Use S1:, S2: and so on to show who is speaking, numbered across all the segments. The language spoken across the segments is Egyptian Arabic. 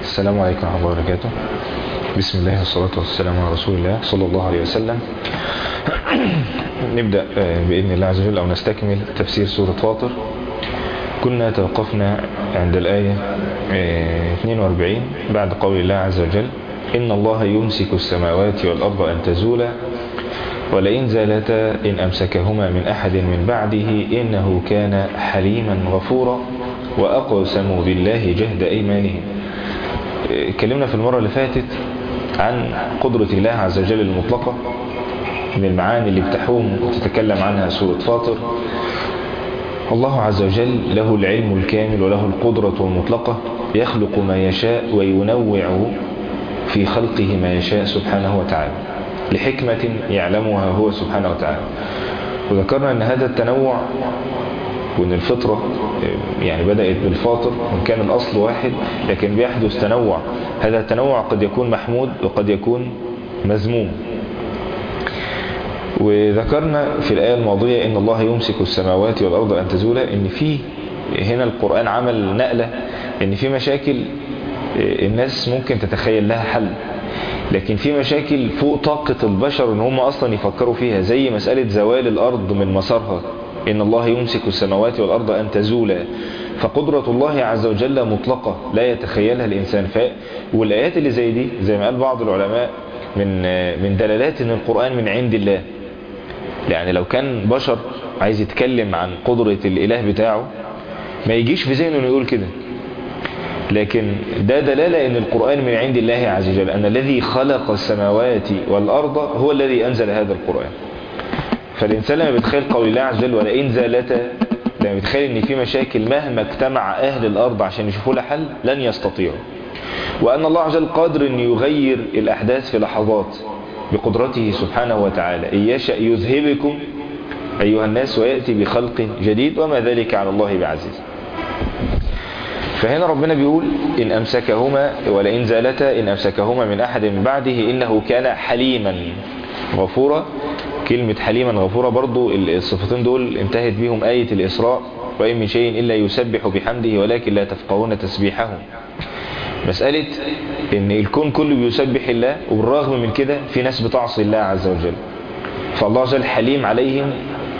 S1: السلام عليكم ورحمة الله وبركاته بسم الله والصلاة والسلام على رسول الله صلى الله عليه وسلم نبدأ بإذن الله عز وجل أو نستكمل تفسير سورة فاطر كنا توقفنا عند الآية 42 بعد قول الله عز وجل إن الله يمسك السماوات والأرض أن تزولا ولئن زالتا إن أمسكهما من أحد من بعده إنه كان حليما غفورا وأقسموا بالله جهد أيمانهم اتكلمنا في المرة اللي فاتت عن قدرة الله عز وجل المطلقة من المعاني اللي بتحوم وتتكلم عنها سورة فاطر الله عز وجل له العلم الكامل وله القدرة المطلقة يخلق ما يشاء وينوع في خلقه ما يشاء سبحانه وتعالى لحكمة يعلمها هو سبحانه وتعالى وذكرنا أن هذا التنوع وأن الفطرة يعني بدأت بالفاطر وإن كان الأصل واحد لكن بيحدث تنوع هذا التنوع قد يكون محمود وقد يكون مذموم وذكرنا في الآية الماضية إن الله يمسك السماوات والأرض أن تزولا إن في هنا القرآن عمل نقلة إن في مشاكل الناس ممكن تتخيل لها حل لكن في مشاكل فوق طاقة البشر ان هم اصلا يفكروا فيها زي مسألة زوال الارض من مسارها ان الله يمسك السماوات والارض ان تزولا فقدرة الله عز وجل مطلقة لا يتخيلها الانسان ف... والايات اللي زي دي زي ما قال بعض العلماء من من دلالات ان القرآن من عند الله يعني لو كان بشر عايز يتكلم عن قدرة الاله بتاعه ما يجيش في ذهنه انه يقول كده لكن ده دلالة ان القرآن من عند الله عز وجل ان الذي خلق السماوات والارض هو الذي انزل هذا القرآن فالانسان لما بيتخيل قول الله عز وجل ولئن زالتا لما بيتخيل ان في مشاكل مهما اجتمع اهل الارض عشان يشوفوا لها حل لن يستطيعوا وان الله عز وجل قادر ان يغير الاحداث في لحظات بقدرته سبحانه وتعالى ان يشأ يذهبكم ايها الناس ويأتي بخلق جديد وما ذلك على الله بعزيز فهنا ربنا بيقول إن أمسكهما ولئن زالتا إن أمسكهما من أحد من بعده إنه كان حليما غفورا كلمة حليما غفورا برضو الصفتين دول انتهت بهم آية الإسراء وإن من شيء إلا يسبح بحمده ولكن لا تفقهون تسبيحهم مسألة إن الكون كله بيسبح الله وبالرغم من كده في ناس بتعصي الله عز وجل فالله عز وجل حليم عليهم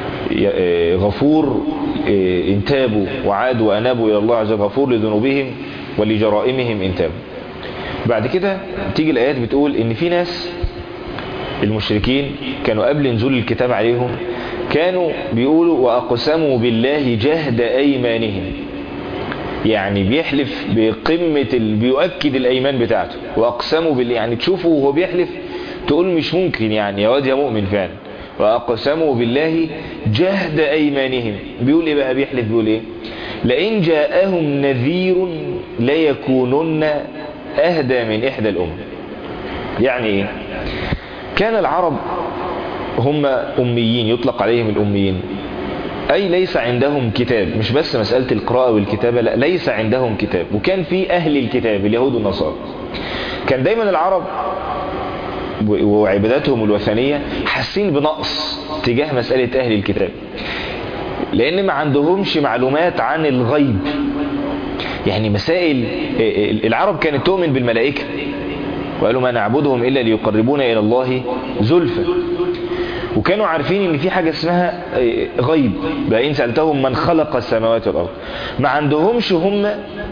S1: غفور إن تابوا وعادوا وأنابوا إلى الله عز وجل غفور لذنوبهم ولجرائمهم إن تابوا بعد كده تيجي الآيات بتقول إن في ناس المشركين كانوا قبل نزول الكتاب عليهم كانوا بيقولوا وأقسموا بالله جهد أيمانهم يعني بيحلف بقمة ال... بيؤكد الأيمان بتاعته وأقسموا بالله يعني تشوفه وهو بيحلف تقول مش ممكن يعني يا واد يا مؤمن فعلا وأقسموا بالله جهد أيمانهم بيقول إيه بقى بيحلف بيقول إيه لئن جاءهم نذير ليكونن أهدى من إحدى الأمم يعني إيه كان العرب هم أميين يطلق عليهم الأميين أي ليس عندهم كتاب مش بس مسألة القراءة والكتابة لا ليس عندهم كتاب وكان في أهل الكتاب اليهود والنصارى كان دايما العرب وعباداتهم الوثنية حاسين بنقص تجاه مسألة أهل الكتاب لأن ما عندهمش معلومات عن الغيب يعني مسائل العرب كانت تؤمن بالملائكة وقالوا ما نعبدهم إلا ليقربونا إلى الله زلفى وكانوا عارفين ان في حاجة اسمها غيب بقى إن سألتهم من خلق السماوات والأرض ما عندهمش هم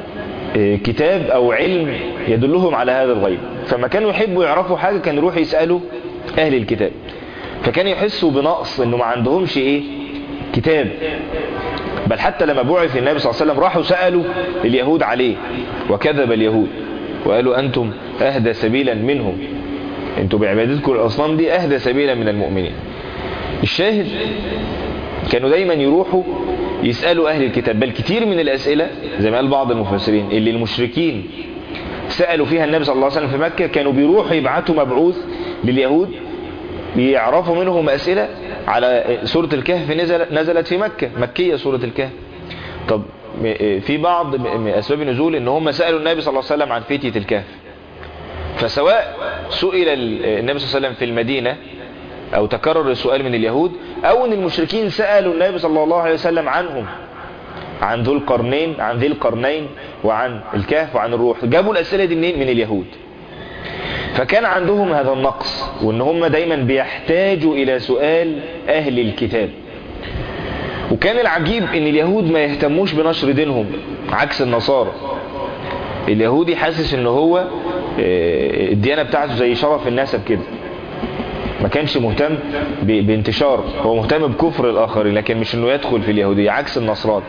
S1: كتاب او علم يدلهم على هذا الغيب فما كانوا يحبوا يعرفوا حاجة كانوا يروحوا يسألوا اهل الكتاب فكانوا يحسوا بنقص انه ما عندهمش ايه كتاب بل حتى لما بعث النبي صلى الله عليه وسلم راحوا سألوا اليهود عليه وكذب اليهود وقالوا انتم اهدى سبيلا منهم انتم بعبادتكم الاصنام دي اهدى سبيلا من المؤمنين الشاهد كانوا دايما يروحوا يسألوا أهل الكتاب بل كتير من الأسئلة زي ما قال بعض المفسرين اللي المشركين سألوا فيها النبي صلى الله عليه وسلم في مكة كانوا بيروحوا يبعتوا مبعوث لليهود يعرفوا منهم أسئلة على سورة الكهف نزل نزلت في مكة مكية سورة الكهف طب في بعض من أسباب النزول ان هم سألوا النبي صلى الله عليه وسلم عن فتية الكهف فسواء سئل النبي صلى الله عليه وسلم في المدينة او تكرر السؤال من اليهود او ان المشركين سألوا النبي صلى الله عليه وسلم عنهم عن ذو القرنين عن ذي القرنين وعن الكهف وعن الروح جابوا الأسئلة دي منين من اليهود فكان عندهم هذا النقص وان هم دايما بيحتاجوا الى سؤال اهل الكتاب وكان العجيب ان اليهود ما يهتموش بنشر دينهم عكس النصارى اليهودي حاسس ان هو الديانة بتاعته زي شرف النسب كده ما كانش مهتم بانتشار هو مهتم بكفر الاخرين لكن مش انه يدخل في اليهودية عكس النصران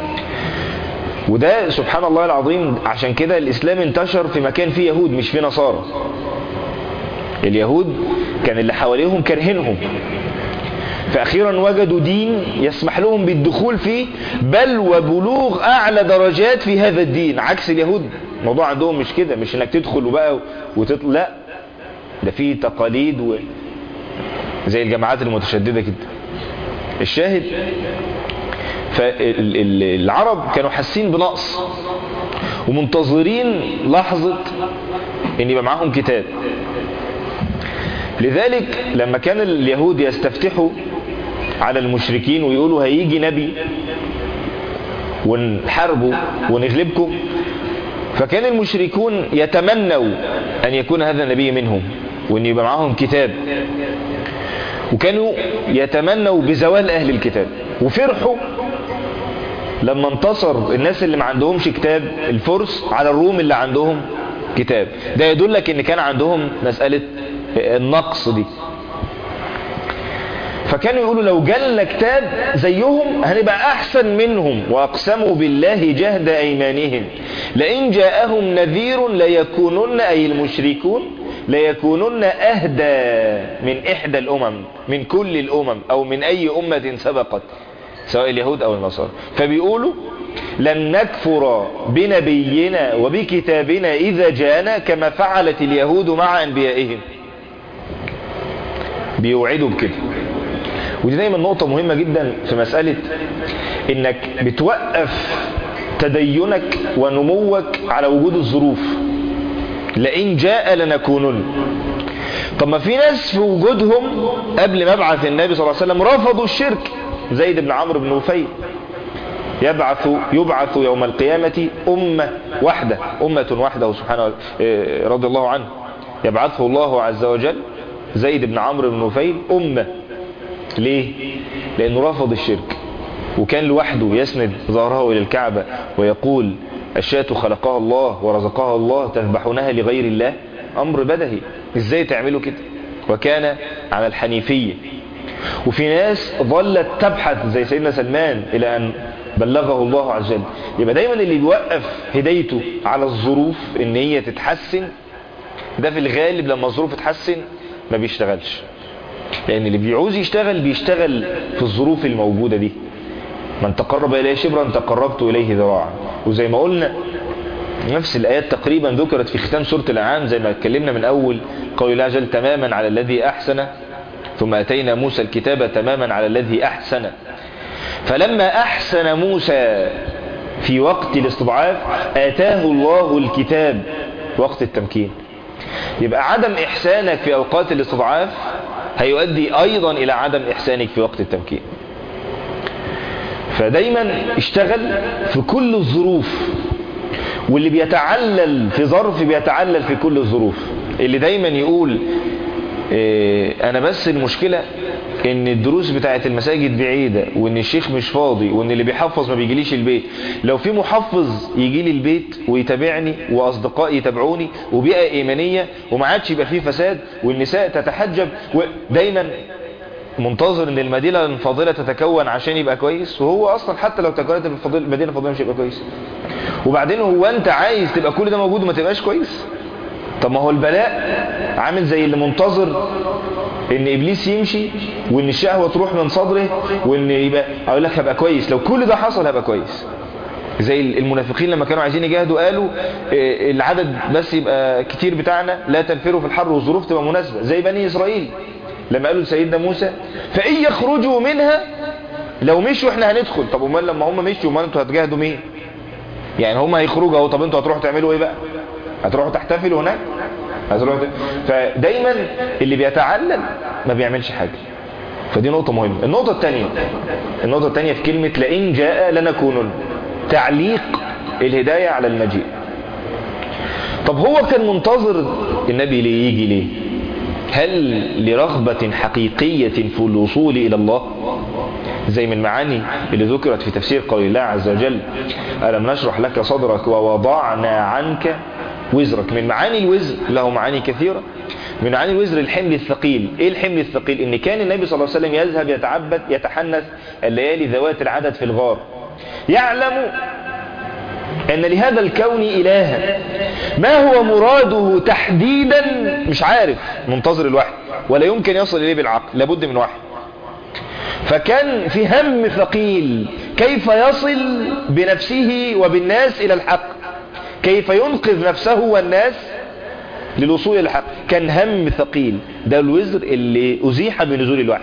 S1: وده سبحان الله العظيم عشان كده الاسلام انتشر في مكان فيه يهود مش فيه نصارى اليهود كان اللي حواليهم كارهينهم فأخيرا وجدوا دين يسمح لهم بالدخول فيه بل وبلوغ أعلى درجات في هذا الدين عكس اليهود الموضوع عندهم مش كده مش انك تدخل وبقى وتطلع لا ده فيه تقاليد و... زي الجماعات المتشددة كده الشاهد فالعرب كانوا حاسين بنقص ومنتظرين لحظة ان يبقى معاهم كتاب لذلك لما كان اليهود يستفتحوا على المشركين ويقولوا هيجي نبي ونحاربه ونغلبكم فكان المشركون يتمنوا أن يكون هذا النبي منهم وأن يبقى معهم كتاب وكانوا يتمنوا بزوال أهل الكتاب وفرحوا لما انتصر الناس اللي ما عندهمش كتاب الفرس على الروم اللي عندهم كتاب ده يدلك ان كان عندهم مسألة النقص دي فكانوا يقولوا لو جالنا كتاب زيهم هنبقى احسن منهم واقسموا بالله جهد ايمانهم لئن جاءهم نذير ليكونن اي المشركون ليكونن اهدى من احدى الامم من كل الامم او من اي امة سبقت سواء اليهود او النصارى فبيقولوا لن نكفر بنبينا وبكتابنا اذا جاءنا كما فعلت اليهود مع انبيائهم بيوعدوا بكده ودي دايما نقطة مهمة جدا في مسألة انك بتوقف تدينك ونموك على وجود الظروف لئن جاء لنكونن طب ما في ناس في وجودهم قبل مبعث النبي صلى الله عليه وسلم رفضوا الشرك زيد بن عمرو بن نفيل يبعث يبعث يوم القيامة أمة واحدة أمة واحدة سبحانه رضي الله عنه يبعثه الله عز وجل زيد بن عمرو بن نفيل أمة ليه؟ لأنه رفض الشرك وكان لوحده يسند ظهره إلى الكعبة ويقول الشاة خلقها الله ورزقها الله تذبحونها لغير الله أمر بدهي إزاي تعملوا كده وكان على الحنيفية وفي ناس ظلت تبحث زي سيدنا سلمان إلى أن بلغه الله عز وجل يبقى دايما اللي بيوقف هدايته على الظروف ان هي تتحسن ده في الغالب لما الظروف تتحسن ما بيشتغلش لان اللي بيعوز يشتغل بيشتغل في الظروف الموجودة دي من تقرب إليه شبرا تقربت إليه ذراعا وزي ما قلنا نفس الآيات تقريبا ذكرت في ختام سورة الأنعام زي ما اتكلمنا من أول قول الله جل تماما على الذي أحسن ثم أتينا موسى الكتاب تماما على الذي أحسن فلما أحسن موسى في وقت الاستضعاف آتاه الله الكتاب وقت التمكين يبقى عدم إحسانك في أوقات الاستضعاف هيؤدي أيضا إلى عدم إحسانك في وقت التمكين فدايما اشتغل في كل الظروف واللي بيتعلل في ظرف بيتعلل في كل الظروف اللي دايما يقول اه انا بس المشكلة ان الدروس بتاعت المساجد بعيدة وان الشيخ مش فاضي وان اللي بيحفظ ما بيجيليش البيت لو في محفظ يجي لي البيت ويتابعني واصدقائي يتابعوني وبيئة ايمانية وما عادش يبقى فيه فساد والنساء تتحجب ودايما منتظر ان المدينة الفاضلة تتكون عشان يبقى كويس وهو اصلا حتى لو تكونت المدينة الفاضلة مش هيبقى كويس وبعدين هو انت عايز تبقى كل ده موجود وما تبقاش كويس طب ما هو البلاء عامل زي اللي منتظر ان ابليس يمشي وان الشهوة تروح من صدره وان يبقى اقول لك هبقى كويس لو كل ده حصل هبقى كويس زي المنافقين لما كانوا عايزين يجاهدوا قالوا العدد بس يبقى كتير بتاعنا لا تنفروا في الحر والظروف تبقى مناسبة زي بني اسرائيل لما قالوا لسيدنا موسى فإن يخرجوا منها لو مشوا احنا هندخل طب امال لما هم مشوا امال انتوا هتجاهدوا مين يعني هم هيخرجوا اهو طب انتوا هتروحوا تعملوا ايه بقى هتروحوا تحتفلوا هناك هتروحوا فدايما اللي بيتعلل ما بيعملش حاجة فدي نقطة مهمة النقطة الثانية النقطة الثانية في كلمة لئن جاء لنكونن تعليق الهداية على المجيء طب هو كان منتظر النبي ليه يجي ليه هل لرغبة حقيقية في الوصول إلى الله زي من المعاني اللي ذكرت في تفسير قول الله عز وجل ألم نشرح لك صدرك ووضعنا عنك وزرك من معاني الوزر له معاني كثيرة من معاني الوزر الحمل الثقيل ايه الحمل الثقيل ان كان النبي صلى الله عليه وسلم يذهب يتعبد يتحنث الليالي ذوات العدد في الغار يعلم ان لهذا الكون الها ما هو مراده تحديدا مش عارف منتظر الوحي ولا يمكن يصل اليه بالعقل لابد من وحي فكان في هم ثقيل كيف يصل بنفسه وبالناس الى الحق كيف ينقذ نفسه والناس للوصول الى الحق كان هم ثقيل ده الوزر اللي ازيح بنزول الوحي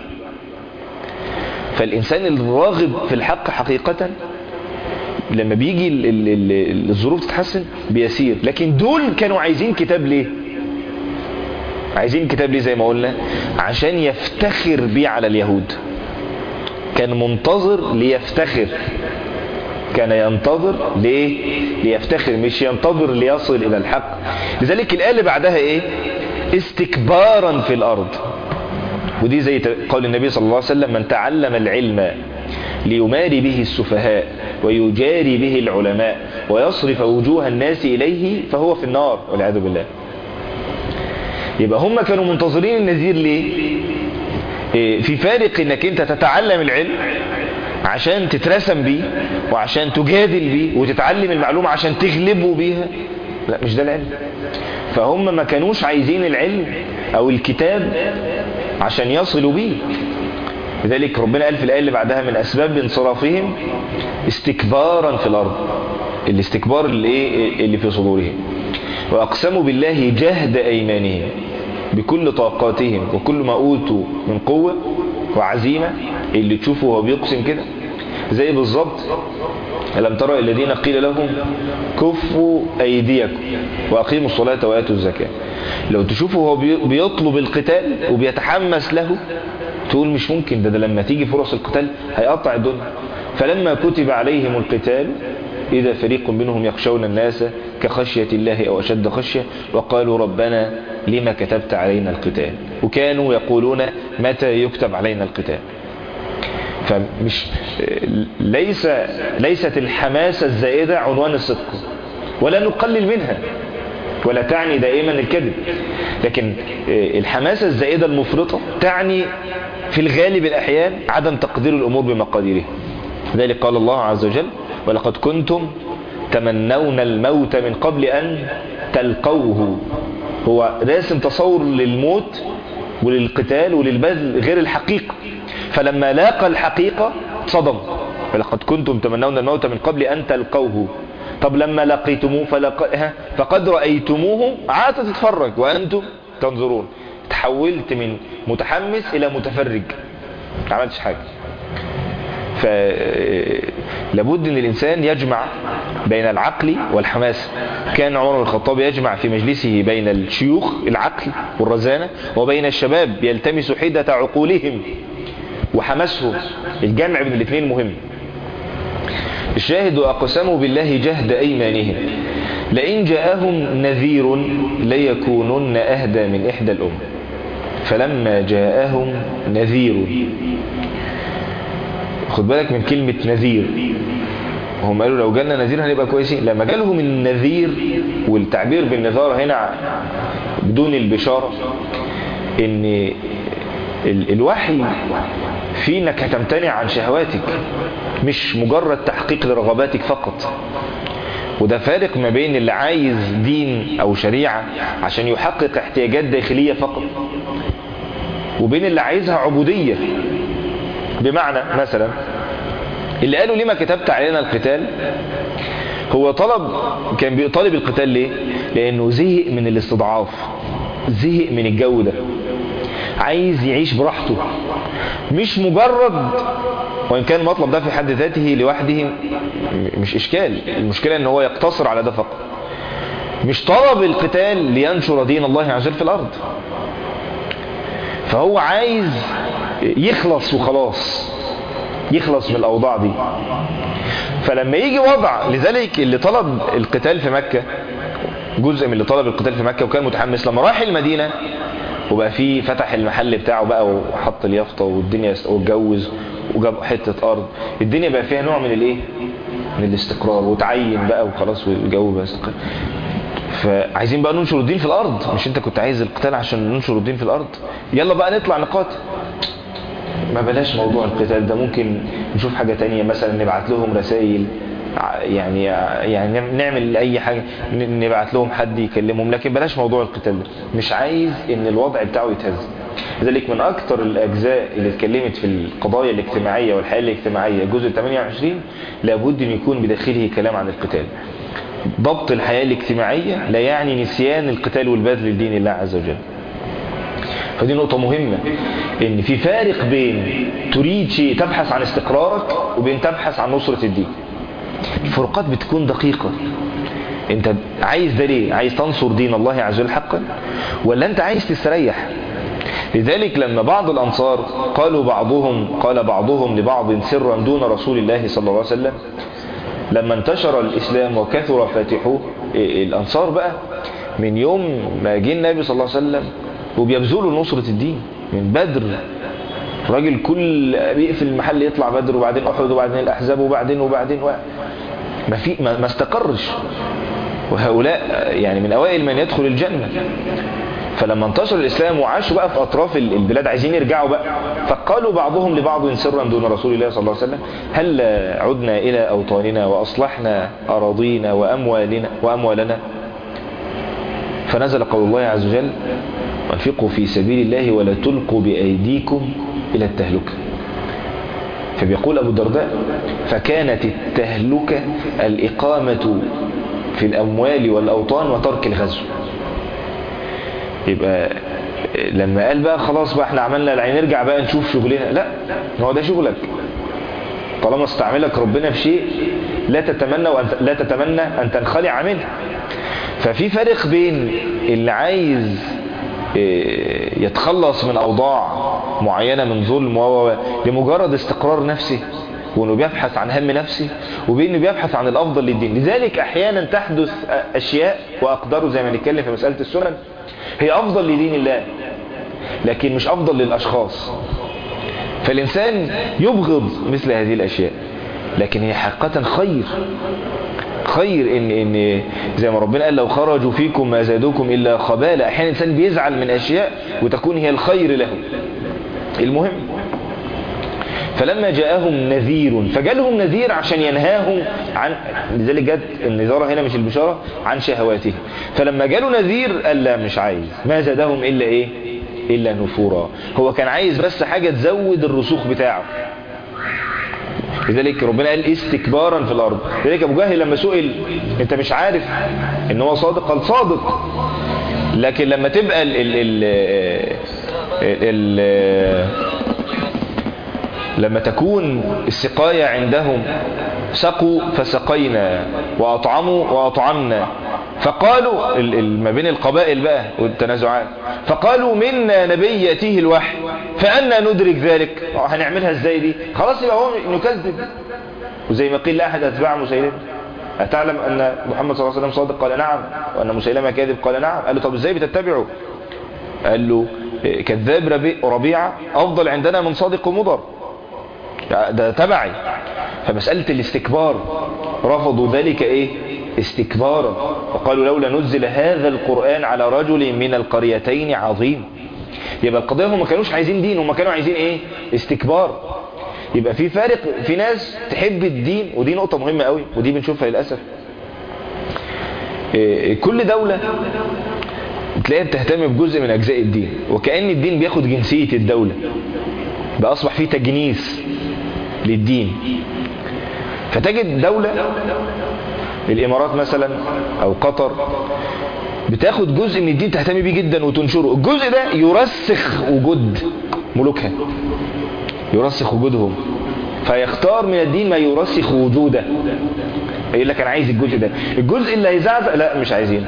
S1: فالانسان الراغب في الحق حقيقة لما بيجي ال ال ال الظروف تتحسن بيسير لكن دول كانوا عايزين كتاب ليه عايزين كتاب ليه زي ما قلنا عشان يفتخر بيه على اليهود كان منتظر ليفتخر كان ينتظر ليه ليفتخر مش ينتظر ليصل الى الحق لذلك الآية اللي بعدها ايه استكبارا في الارض ودي زي قول النبي صلى الله عليه وسلم من تعلم العلم ليماري به السفهاء ويجاري به العلماء ويصرف وجوه الناس إليه فهو في النار والعياذ بالله يبقى هم كانوا منتظرين النذير ليه إيه في فارق انك انت تتعلم العلم عشان تترسم بيه وعشان تجادل بيه وتتعلم المعلومة عشان تغلبوا بيها لا مش ده العلم فهم ما كانوش عايزين العلم او الكتاب عشان يصلوا بيه لذلك ربنا قال في الآية اللي بعدها من أسباب انصرافهم استكبارا في الأرض الاستكبار اللي, إيه اللي في صدورهم وأقسموا بالله جهد أيمانهم بكل طاقاتهم وكل ما أوتوا من قوة وعزيمة اللي تشوفه هو بيقسم كده زي بالظبط ألم ترى الذين قيل لهم كفوا أيديكم وأقيموا الصلاة وآتوا الزكاة لو تشوفه هو بيطلب القتال وبيتحمس له تقول مش ممكن ده, ده لما تيجي فرص القتال هيقطع الدنيا فلما كتب عليهم القتال إذا فريق منهم يخشون الناس كخشية الله أو أشد خشية وقالوا ربنا لما كتبت علينا القتال وكانوا يقولون متى يكتب علينا القتال فمش ليس ليست الحماسة الزائدة عنوان الصدق ولا نقلل منها ولا تعني دائما الكذب لكن الحماسة الزائدة المفرطة تعني في الغالب الأحيان عدم تقدير الأمور بمقاديرها ذلك قال الله عز وجل ولقد كنتم تمنون الموت من قبل أن تلقوه هو راسم تصور للموت وللقتال وللبذل غير الحقيقة فلما لاقى الحقيقة صدم ولقد كنتم تمنون الموت من قبل أن تلقوه طب لما لقيتموه فلق... فقد رأيتموه عادت تتفرج وأنتم تنظرون تحولت من متحمس إلى متفرج ما عملتش حاجة فلابد ان الانسان يجمع بين العقل والحماسة كان عمر الخطاب يجمع في مجلسه بين الشيوخ العقل والرزانة وبين الشباب يلتمس حدة عقولهم وحماسهم الجمع بين الاثنين مهم الشاهد أقسموا بالله جهد أيمانهم لئن جاءهم نذير ليكونن أهدى من إحدى الأم فلما جاءهم نذير خد بالك من كلمة نذير هم قالوا لو جالنا نذير هنبقى كويسين لما جالهم النذير والتعبير بالنذارة هنا بدون البشارة ان الوحي في انك هتمتنع عن شهواتك مش مجرد تحقيق لرغباتك فقط وده فارق ما بين اللي عايز دين او شريعة عشان يحقق احتياجات داخلية فقط وبين اللي عايزها عبودية بمعنى مثلا اللي قالوا لما كتبت علينا القتال هو طلب كان بيطالب القتال ليه لانه زهق من الاستضعاف زهق من الجو ده عايز يعيش براحته مش مجرد وإن كان المطلب ده في حد ذاته لوحده مش إشكال المشكلة أنه هو يقتصر على ده فقط مش طلب القتال لينشر دين الله عز وجل في الأرض فهو عايز يخلص وخلاص يخلص من الأوضاع دي فلما يجي وضع لذلك اللي طلب القتال في مكة جزء من اللي طلب القتال في مكة وكان متحمس لما راح المدينة وبقى فيه فتح المحل بتاعه بقى وحط اليافطة والدنيا واتجوز وجاب حتة أرض الدنيا بقى فيها نوع من الايه من الاستقرار وتعين بقى وخلاص والجو بقى استقرار فعايزين بقى ننشر الدين في الأرض مش انت كنت عايز القتال عشان ننشر الدين في الأرض يلا بقى نطلع نقاتل ما بلاش موضوع القتال ده ممكن نشوف حاجة تانية مثلا نبعت لهم رسائل يعني يعني نعمل اي حاجة نبعت لهم حد يكلمهم لكن بلاش موضوع القتال ده مش عايز ان الوضع بتاعه يتهز لذلك من اكتر الاجزاء اللي اتكلمت في القضايا الاجتماعية والحياة الاجتماعية الجزء 28 لابد ان يكون بداخله كلام عن القتال ضبط الحياة الاجتماعية لا يعني نسيان القتال والبذل لدين الله عز وجل فدي نقطة مهمة ان في فارق بين تريد شيء تبحث عن استقرارك وبين تبحث عن نصرة الدين الفروقات بتكون دقيقة انت عايز ده ليه عايز تنصر دين الله عز وجل حقا ولا انت عايز تستريح لذلك لما بعض الأنصار قالوا بعضهم قال بعضهم لبعض سرا دون رسول الله صلى الله عليه وسلم لما انتشر الإسلام وكثر فاتحوه الأنصار بقى من يوم ما جه النبي صلى الله عليه وسلم وبيبذلوا نصرة الدين من بدر راجل كل بيقفل المحل يطلع بدر وبعدين أحد وبعدين الأحزاب وبعدين وبعدين و... ما, في ما, ما استقرش وهؤلاء يعني من أوائل من يدخل الجنة فلما انتشر الإسلام وعاشوا بقى في أطراف البلاد عايزين يرجعوا بقى فقالوا بعضهم لبعض سرا دون رسول الله صلى الله عليه وسلم هل عدنا إلى أوطاننا وأصلحنا أراضينا وأموالنا, وأموالنا فنزل قول الله عز وجل وانفقوا في سبيل الله ولا تلقوا بأيديكم إلى التهلكة فبيقول أبو الدرداء فكانت التهلكة الإقامة في الأموال والأوطان وترك الغزو يبقى لما قال بقى خلاص بقى احنا عملنا يعني نرجع بقى نشوف شغلنا لا هو ده شغلك طالما استعملك ربنا في شيء لا تتمنى وأن لا تتمنى أن تنخلع منه ففي فرق بين اللي عايز يتخلص من أوضاع معينة من ظلم و لمجرد استقرار نفسه وانه بيبحث عن هم نفسه وبانه بيبحث عن الافضل للدين لذلك احيانا تحدث اشياء واقدار زي ما نتكلم في مسألة السنن هي افضل لدين الله لكن مش افضل للاشخاص فالانسان يبغض مثل هذه الاشياء لكن هي حقيقة خير خير ان ان زي ما ربنا قال لو خرجوا فيكم ما زادوكم الا خبالا احيانا الانسان بيزعل من اشياء وتكون هي الخير له المهم فلما جاءهم نذير فجالهم نذير عشان ينهاهم عن لذلك جت النذارة هنا مش البشارة عن شهواته فلما جاله نذير قال لا مش عايز ما زادهم إلا إيه إلا نفورا هو كان عايز بس حاجة تزود الرسوخ بتاعه لذلك ربنا قال استكبارا في الأرض لذلك أبو جهل لما سئل أنت مش عارف ان هو صادق قال صادق لكن لما تبقى ال ال ال ال لما تكون السقاية عندهم سقوا فسقينا وأطعموا وأطعمنا فقالوا ما بين القبائل بقى والتنازعات فقالوا منا نبي يأتيه الوحي فأنا ندرك ذلك هنعملها ازاي دي خلاص يبقى هو نكذب وزي ما قيل لأحد أتباع مسيلمة أتعلم أن محمد صلى الله عليه وسلم صادق قال نعم وأن مسيلمة كاذب قال نعم قال له طب ازاي بتتبعه قال له كذاب ربيعة أفضل عندنا من صادق ومضر ده تبعي فمسألة الاستكبار رفضوا ذلك ايه استكبارا وقالوا لولا نزل هذا القرآن على رجل من القريتين عظيم يبقى القضية هم ما كانوش عايزين دين هم كانوا عايزين ايه استكبار يبقى في فارق في ناس تحب الدين ودي نقطة مهمة قوي ودي بنشوفها للأسف إيه كل دولة تلاقيها بتهتم بجزء من أجزاء الدين وكأن الدين بياخد جنسية الدولة بقى أصبح فيه تجنيس للدين فتجد دولة الإمارات مثلا أو قطر بتاخد جزء من الدين تهتم بيه جدا وتنشره الجزء ده يرسخ وجود ملوكها يرسخ وجودهم فيختار من الدين ما يرسخ وجوده يقول لك انا عايز الجزء ده الجزء اللي هيزعزع لا مش عايزين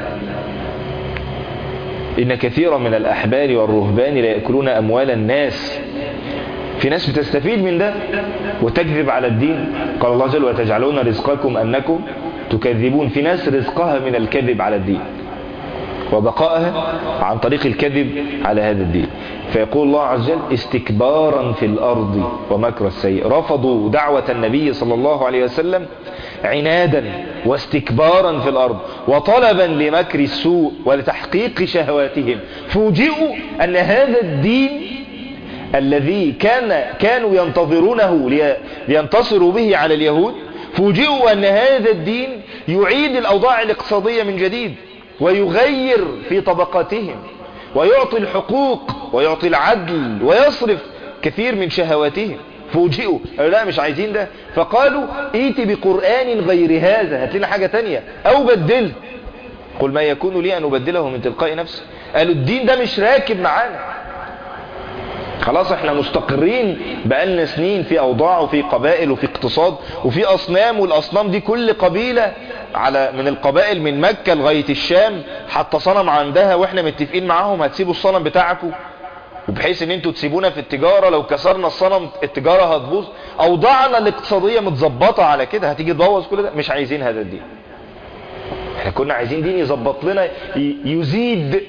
S1: إن كثيرا من الأحبار والرهبان لا يأكلون أموال الناس في ناس بتستفيد من ده وتكذب على الدين قال الله جل وتجعلون رزقكم أنكم تكذبون في ناس رزقها من الكذب على الدين وبقائها عن طريق الكذب على هذا الدين فيقول الله عز وجل استكبارا في الأرض ومكر السيء رفضوا دعوة النبي صلى الله عليه وسلم عنادا واستكبارا في الأرض وطلبا لمكر السوء ولتحقيق شهواتهم فوجئوا أن هذا الدين الذي كان كانوا ينتظرونه لينتصروا به على اليهود فوجئوا أن هذا الدين يعيد الأوضاع الاقتصادية من جديد ويغير في طبقاتهم ويعطي الحقوق ويعطي العدل ويصرف كثير من شهواتهم فوجئوا قالوا لا مش عايزين ده فقالوا ايتي بقرآن غير هذا هات لنا حاجة تانية او بدله قل ما يكون لي ان ابدله من تلقاء نفسي قالوا الدين ده مش راكب معانا خلاص احنا مستقرين بقالنا سنين في اوضاع وفي قبائل وفي اقتصاد وفي اصنام والاصنام دي كل قبيلة على من القبائل من مكة لغاية الشام حتى صنم عندها واحنا متفقين معاهم هتسيبوا الصنم بتاعكم وبحيث ان انتوا تسيبونا في التجارة لو كسرنا الصنم التجارة هتبوظ اوضاعنا الاقتصادية متظبطة على كده هتيجي تبوظ كل ده مش عايزين هذا الدين احنا كنا عايزين دين يظبط لنا يزيد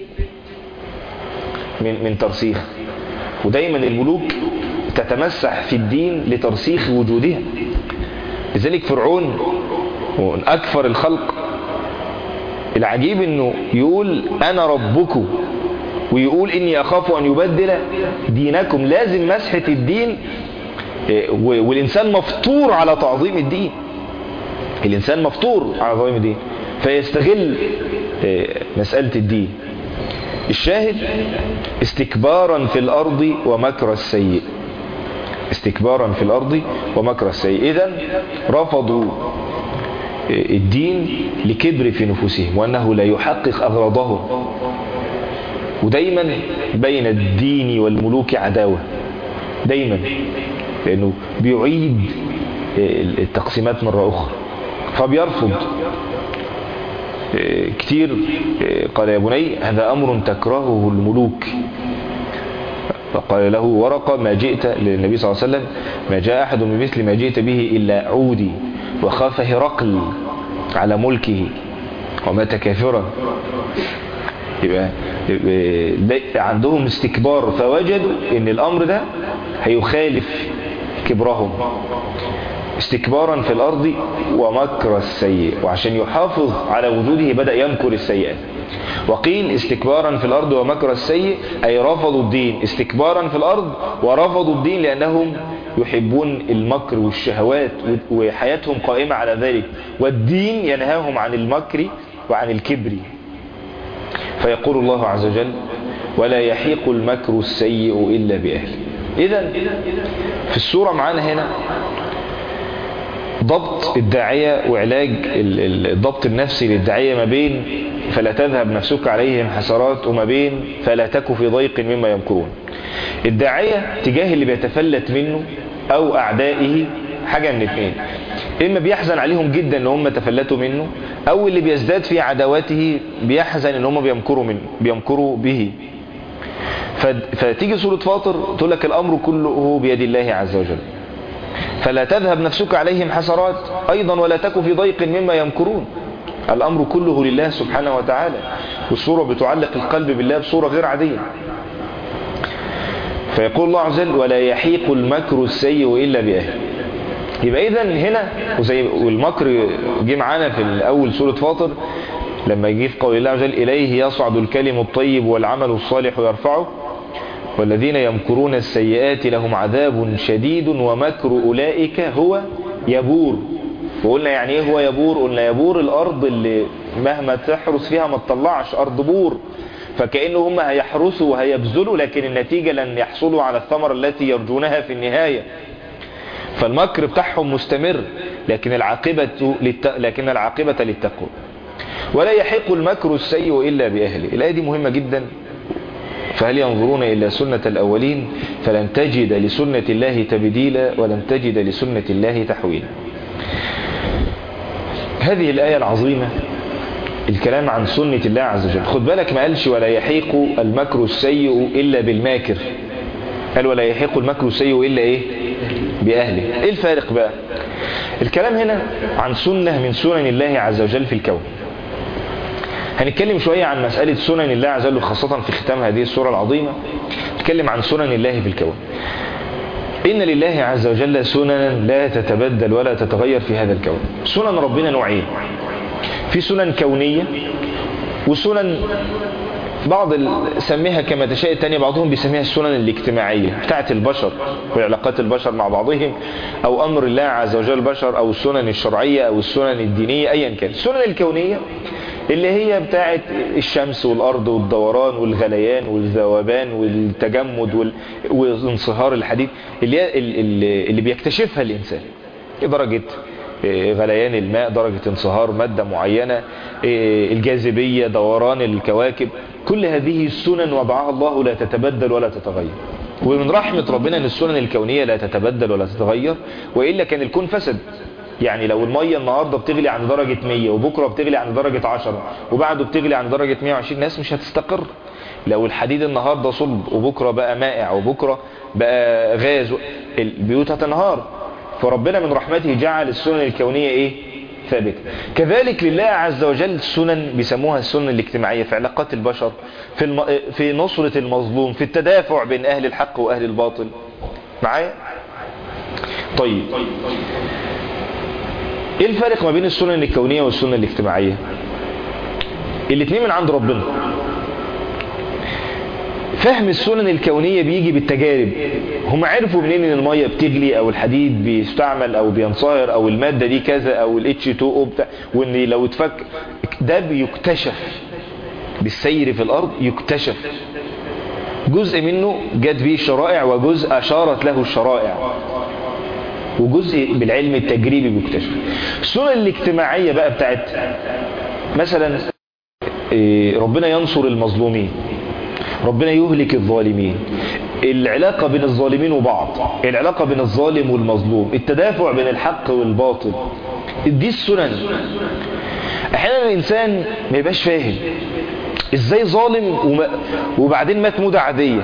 S1: من من ترسيخ ودايما الملوك تتمسح في الدين لترسيخ وجودها لذلك فرعون من أكثر الخلق العجيب انه يقول انا ربكم ويقول اني اخاف ان يبدل دينكم لازم مسحة الدين والانسان مفطور على تعظيم الدين الانسان مفطور على تعظيم الدين فيستغل مسألة الدين الشاهد استكبارا في الأرض ومكر السيء استكبارا في الأرض ومكر السيء إذن رفضوا الدين لكبر في نفوسهم وأنه لا يحقق أغراضهم ودايما بين الدين والملوك عداوة دايما لأنه بيعيد التقسيمات مرة أخرى فبيرفض كتير قال يا بني هذا أمر تكرهه الملوك فقال له ورقة ما جئت للنبي صلى الله عليه وسلم ما جاء أحد بمثل ما جئت به إلا عودي وخاف هرقل على ملكه ومات كافرا يبقى, يبقى عندهم استكبار فوجدوا ان الامر ده هيخالف كبرهم استكبارا في الأرض ومكر السيء وعشان يحافظ على وجوده بدأ يمكر السيئات وقيل استكبارا في الأرض ومكر السيء أي رفضوا الدين استكبارا في الأرض ورفضوا الدين لأنهم يحبون المكر والشهوات وحياتهم قائمة على ذلك والدين ينهاهم عن المكر وعن الكبر فيقول الله عز وجل ولا يحيق المكر السيء إلا بأهله إذا في السورة معانا هنا ضبط الداعية وعلاج الضبط النفسي للداعية ما بين فلا تذهب نفسك عليهم حسرات وما بين فلا تك في ضيق مما يمكرون الداعية تجاه اللي بيتفلت منه أو أعدائه حاجة من اثنين إما بيحزن عليهم جدا ان هم تفلتوا منه أو اللي بيزداد في عداواته بيحزن ان هم بيمكروا, منه بيمكروا به فتيجي سورة فاطر تقول لك الأمر كله بيد الله عز وجل فلا تذهب نفسك عليهم حسرات أيضا ولا تك في ضيق مما يمكرون الأمر كله لله سبحانه وتعالى والصورة بتعلق القلب بالله بصورة غير عادية فيقول الله عز وجل ولا يحيق المكر السيء إلا بأهله يبقى إذن هنا وزي والمكر جه معانا في أول سورة فاطر لما يجي في قول الله عز وجل إليه يصعد الكلم الطيب والعمل الصالح يرفعه والذين يمكرون السيئات لهم عذاب شديد ومكر أولئك هو يبور وقلنا يعني ايه هو يبور قلنا يبور الأرض اللي مهما تحرس فيها ما تطلعش أرض بور فكأنه هم هيحرسوا وهيبذلوا لكن النتيجة لن يحصلوا على الثمرة التي يرجونها في النهاية فالمكر بتاعهم مستمر لكن العاقبة للت... لكن العاقبة للتقوى ولا يحق المكر السيء إلا بأهله الآية دي مهمة جدا فهل ينظرون إلى سنة الأولين فلن تجد لسنة الله تبديلا ولن تجد لسنة الله تحويلا هذه الآية العظيمة الكلام عن سنة الله عز وجل خد بالك ما قالش ولا يحيق المكر السيء إلا بالماكر قال ولا يحق المكر السيء إلا إيه بأهله إيه الفارق بقى الكلام هنا عن سنة من سنن الله عز وجل في الكون هنتكلم شوية عن مسألة سنن الله عز وجل خاصة في ختام هذه السورة العظيمة نتكلم عن سنن الله في الكون إن لله عز وجل سننا لا تتبدل ولا تتغير في هذا الكون سنن ربنا نوعين في سنن كونية وسنن بعض سميها كما تشاء التانية بعضهم بيسميها السنن الاجتماعية بتاعت البشر وعلاقات البشر مع بعضهم أو أمر الله عز وجل البشر أو السنن الشرعية أو السنن الدينية أيا كان السنن الكونية اللي هي بتاعت الشمس والأرض والدوران والغليان والذوبان والتجمد وال... وانصهار الحديد اللي, هي اللي بيكتشفها الإنسان درجة غليان الماء درجة انصهار مادة معينة الجاذبية دوران الكواكب كل هذه السنن وضعها الله لا تتبدل ولا تتغير ومن رحمة ربنا ان السنن الكونية لا تتبدل ولا تتغير وإلا كان الكون فسد يعني لو المية النهاردة بتغلي عند درجة 100 وبكرة بتغلي عند درجة 10 وبعده بتغلي عند درجة 120 الناس مش هتستقر لو الحديد النهاردة صلب وبكرة بقى مائع وبكرة بقى غاز البيوت هتنهار فربنا من رحمته جعل السنن الكونية ايه ثابتة كذلك لله عز وجل سنن بيسموها السنن الاجتماعية في علاقات البشر في, الم... في نصرة المظلوم في التدافع بين أهل الحق وأهل الباطل معايا طيب ايه الفرق ما بين السنن الكونية والسنن الاجتماعية الاثنين من عند ربنا فهم السنن الكونية بيجي بالتجارب هم عرفوا منين ان المية بتغلي او الحديد بيستعمل او بينصهر او المادة دي كذا او الاتش 2 او بتاع وان لو اتفك ده بيكتشف بالسير في الارض يكتشف جزء منه جت به الشرائع وجزء اشارت له الشرائع وجزء بالعلم التجريبي بيكتشف السنن الاجتماعية بقى بتاعت مثلا ربنا ينصر المظلومين ربنا يهلك الظالمين العلاقة بين الظالمين وبعض العلاقة بين الظالم والمظلوم التدافع بين الحق والباطل دي السنن احيانا الانسان ما يبقاش فاهم ازاي ظالم وما وبعدين مات موتة عادية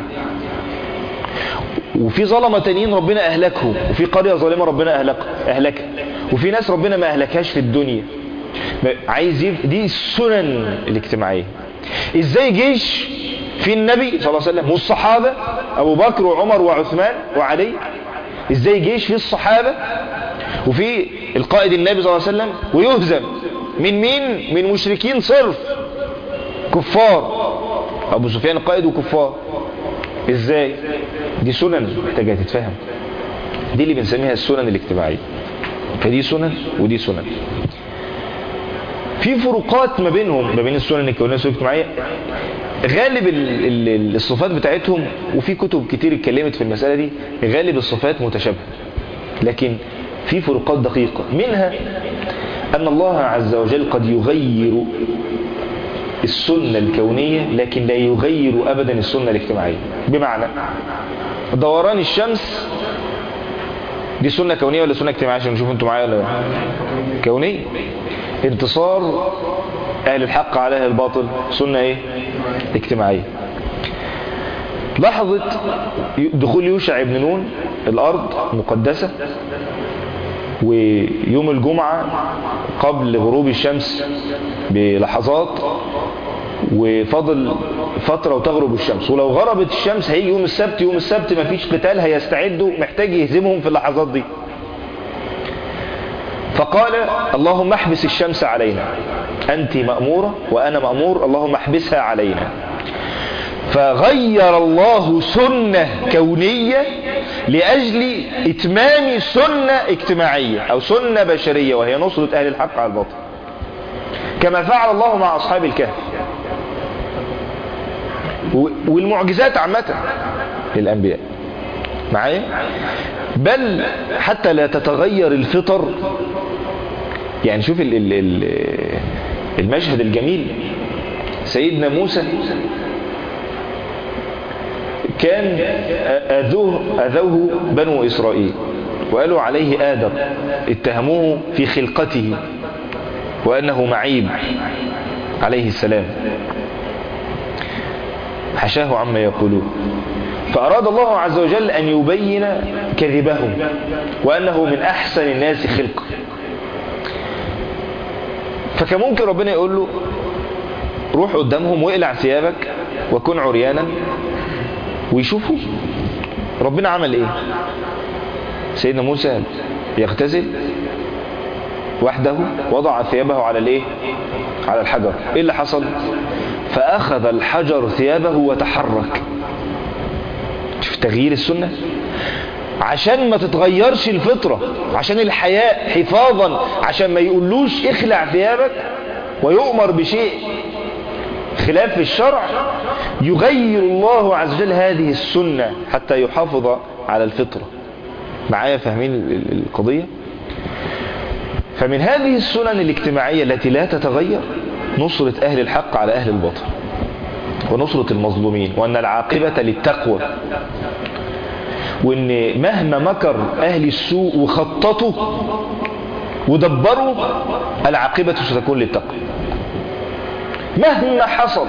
S1: وفي ظلمة تانيين ربنا اهلكهم وفي قرية ظالمة ربنا اهلك اهلكها وفي ناس ربنا ما اهلكهاش في الدنيا عايز يب... دي السنن الاجتماعية ازاي جيش في النبي صلى الله عليه وسلم والصحابة ابو بكر وعمر وعثمان وعلي ازاي جيش في الصحابة وفي القائد النبي صلى الله عليه وسلم ويهزم من مين من مشركين صرف كفار ابو سفيان قائد وكفار ازاي دي سنن محتاجة تتفهم دي اللي بنسميها السنن الاجتماعية فدي سنن ودي سنن في فروقات ما بينهم ما بين السنن الكونية والسنن الاجتماعية غالب ال ال الصفات بتاعتهم وفي كتب كتير اتكلمت في المسألة دي غالب الصفات متشابهة لكن في فروقات دقيقة منها أن الله عز وجل قد يغير السنة الكونية لكن لا يغير أبدا السنة الاجتماعية بمعنى دوران الشمس دي سنة كونية ولا سنة اجتماعية عشان نشوف انتوا معايا ولا كونية انتصار أهل الحق على أهل الباطل سنة ايه اجتماعية لحظة دخول يوشع بن نون الأرض مقدسة ويوم الجمعة قبل غروب الشمس بلحظات وفضل فترة وتغرب الشمس ولو غربت الشمس هيجي يوم السبت يوم السبت مفيش قتال هيستعدوا محتاج يهزمهم في اللحظات دي فقال اللهم احبس الشمس علينا أنت مأمورة وأنا مأمور اللهم احبسها علينا فغير الله سنة كونية لأجل إتمام سنة اجتماعية أو سنة بشرية وهي نصرة أهل الحق على الباطل كما فعل الله مع أصحاب الكهف والمعجزات عامة للأنبياء معايا بل حتى لا تتغير الفطر يعني شوف ال ال ال المشهد الجميل سيدنا موسى كان أذوه, أذوه بنو إسرائيل وقالوا عليه آدم اتهموه في خلقته وأنه معيب عليه السلام حشاه عما يقولون فأراد الله عز وجل أن يبين كذبهم وأنه من أحسن الناس خلقا فكان ممكن ربنا يقول له روح قدامهم واقلع ثيابك وكن عريانا ويشوفوا ربنا عمل ايه سيدنا موسى يغتسل وحده وضع ثيابه على الايه على الحجر ايه اللي حصل فاخذ الحجر ثيابه وتحرك شوف تغيير السنة عشان ما تتغيرش الفطرة عشان الحياء حفاظا عشان ما يقولوش اخلع ثيابك ويؤمر بشيء خلاف الشرع يغير الله عز وجل هذه السنة حتى يحافظ على الفطرة معايا فاهمين القضية فمن هذه السنن الاجتماعية التي لا تتغير نصرة أهل الحق على أهل الباطل ونصرة المظلومين وأن العاقبة للتقوى وأن مهما مكر أهل السوء وخططوا ودبروا العاقبة ستكون للتقوى مهما حصل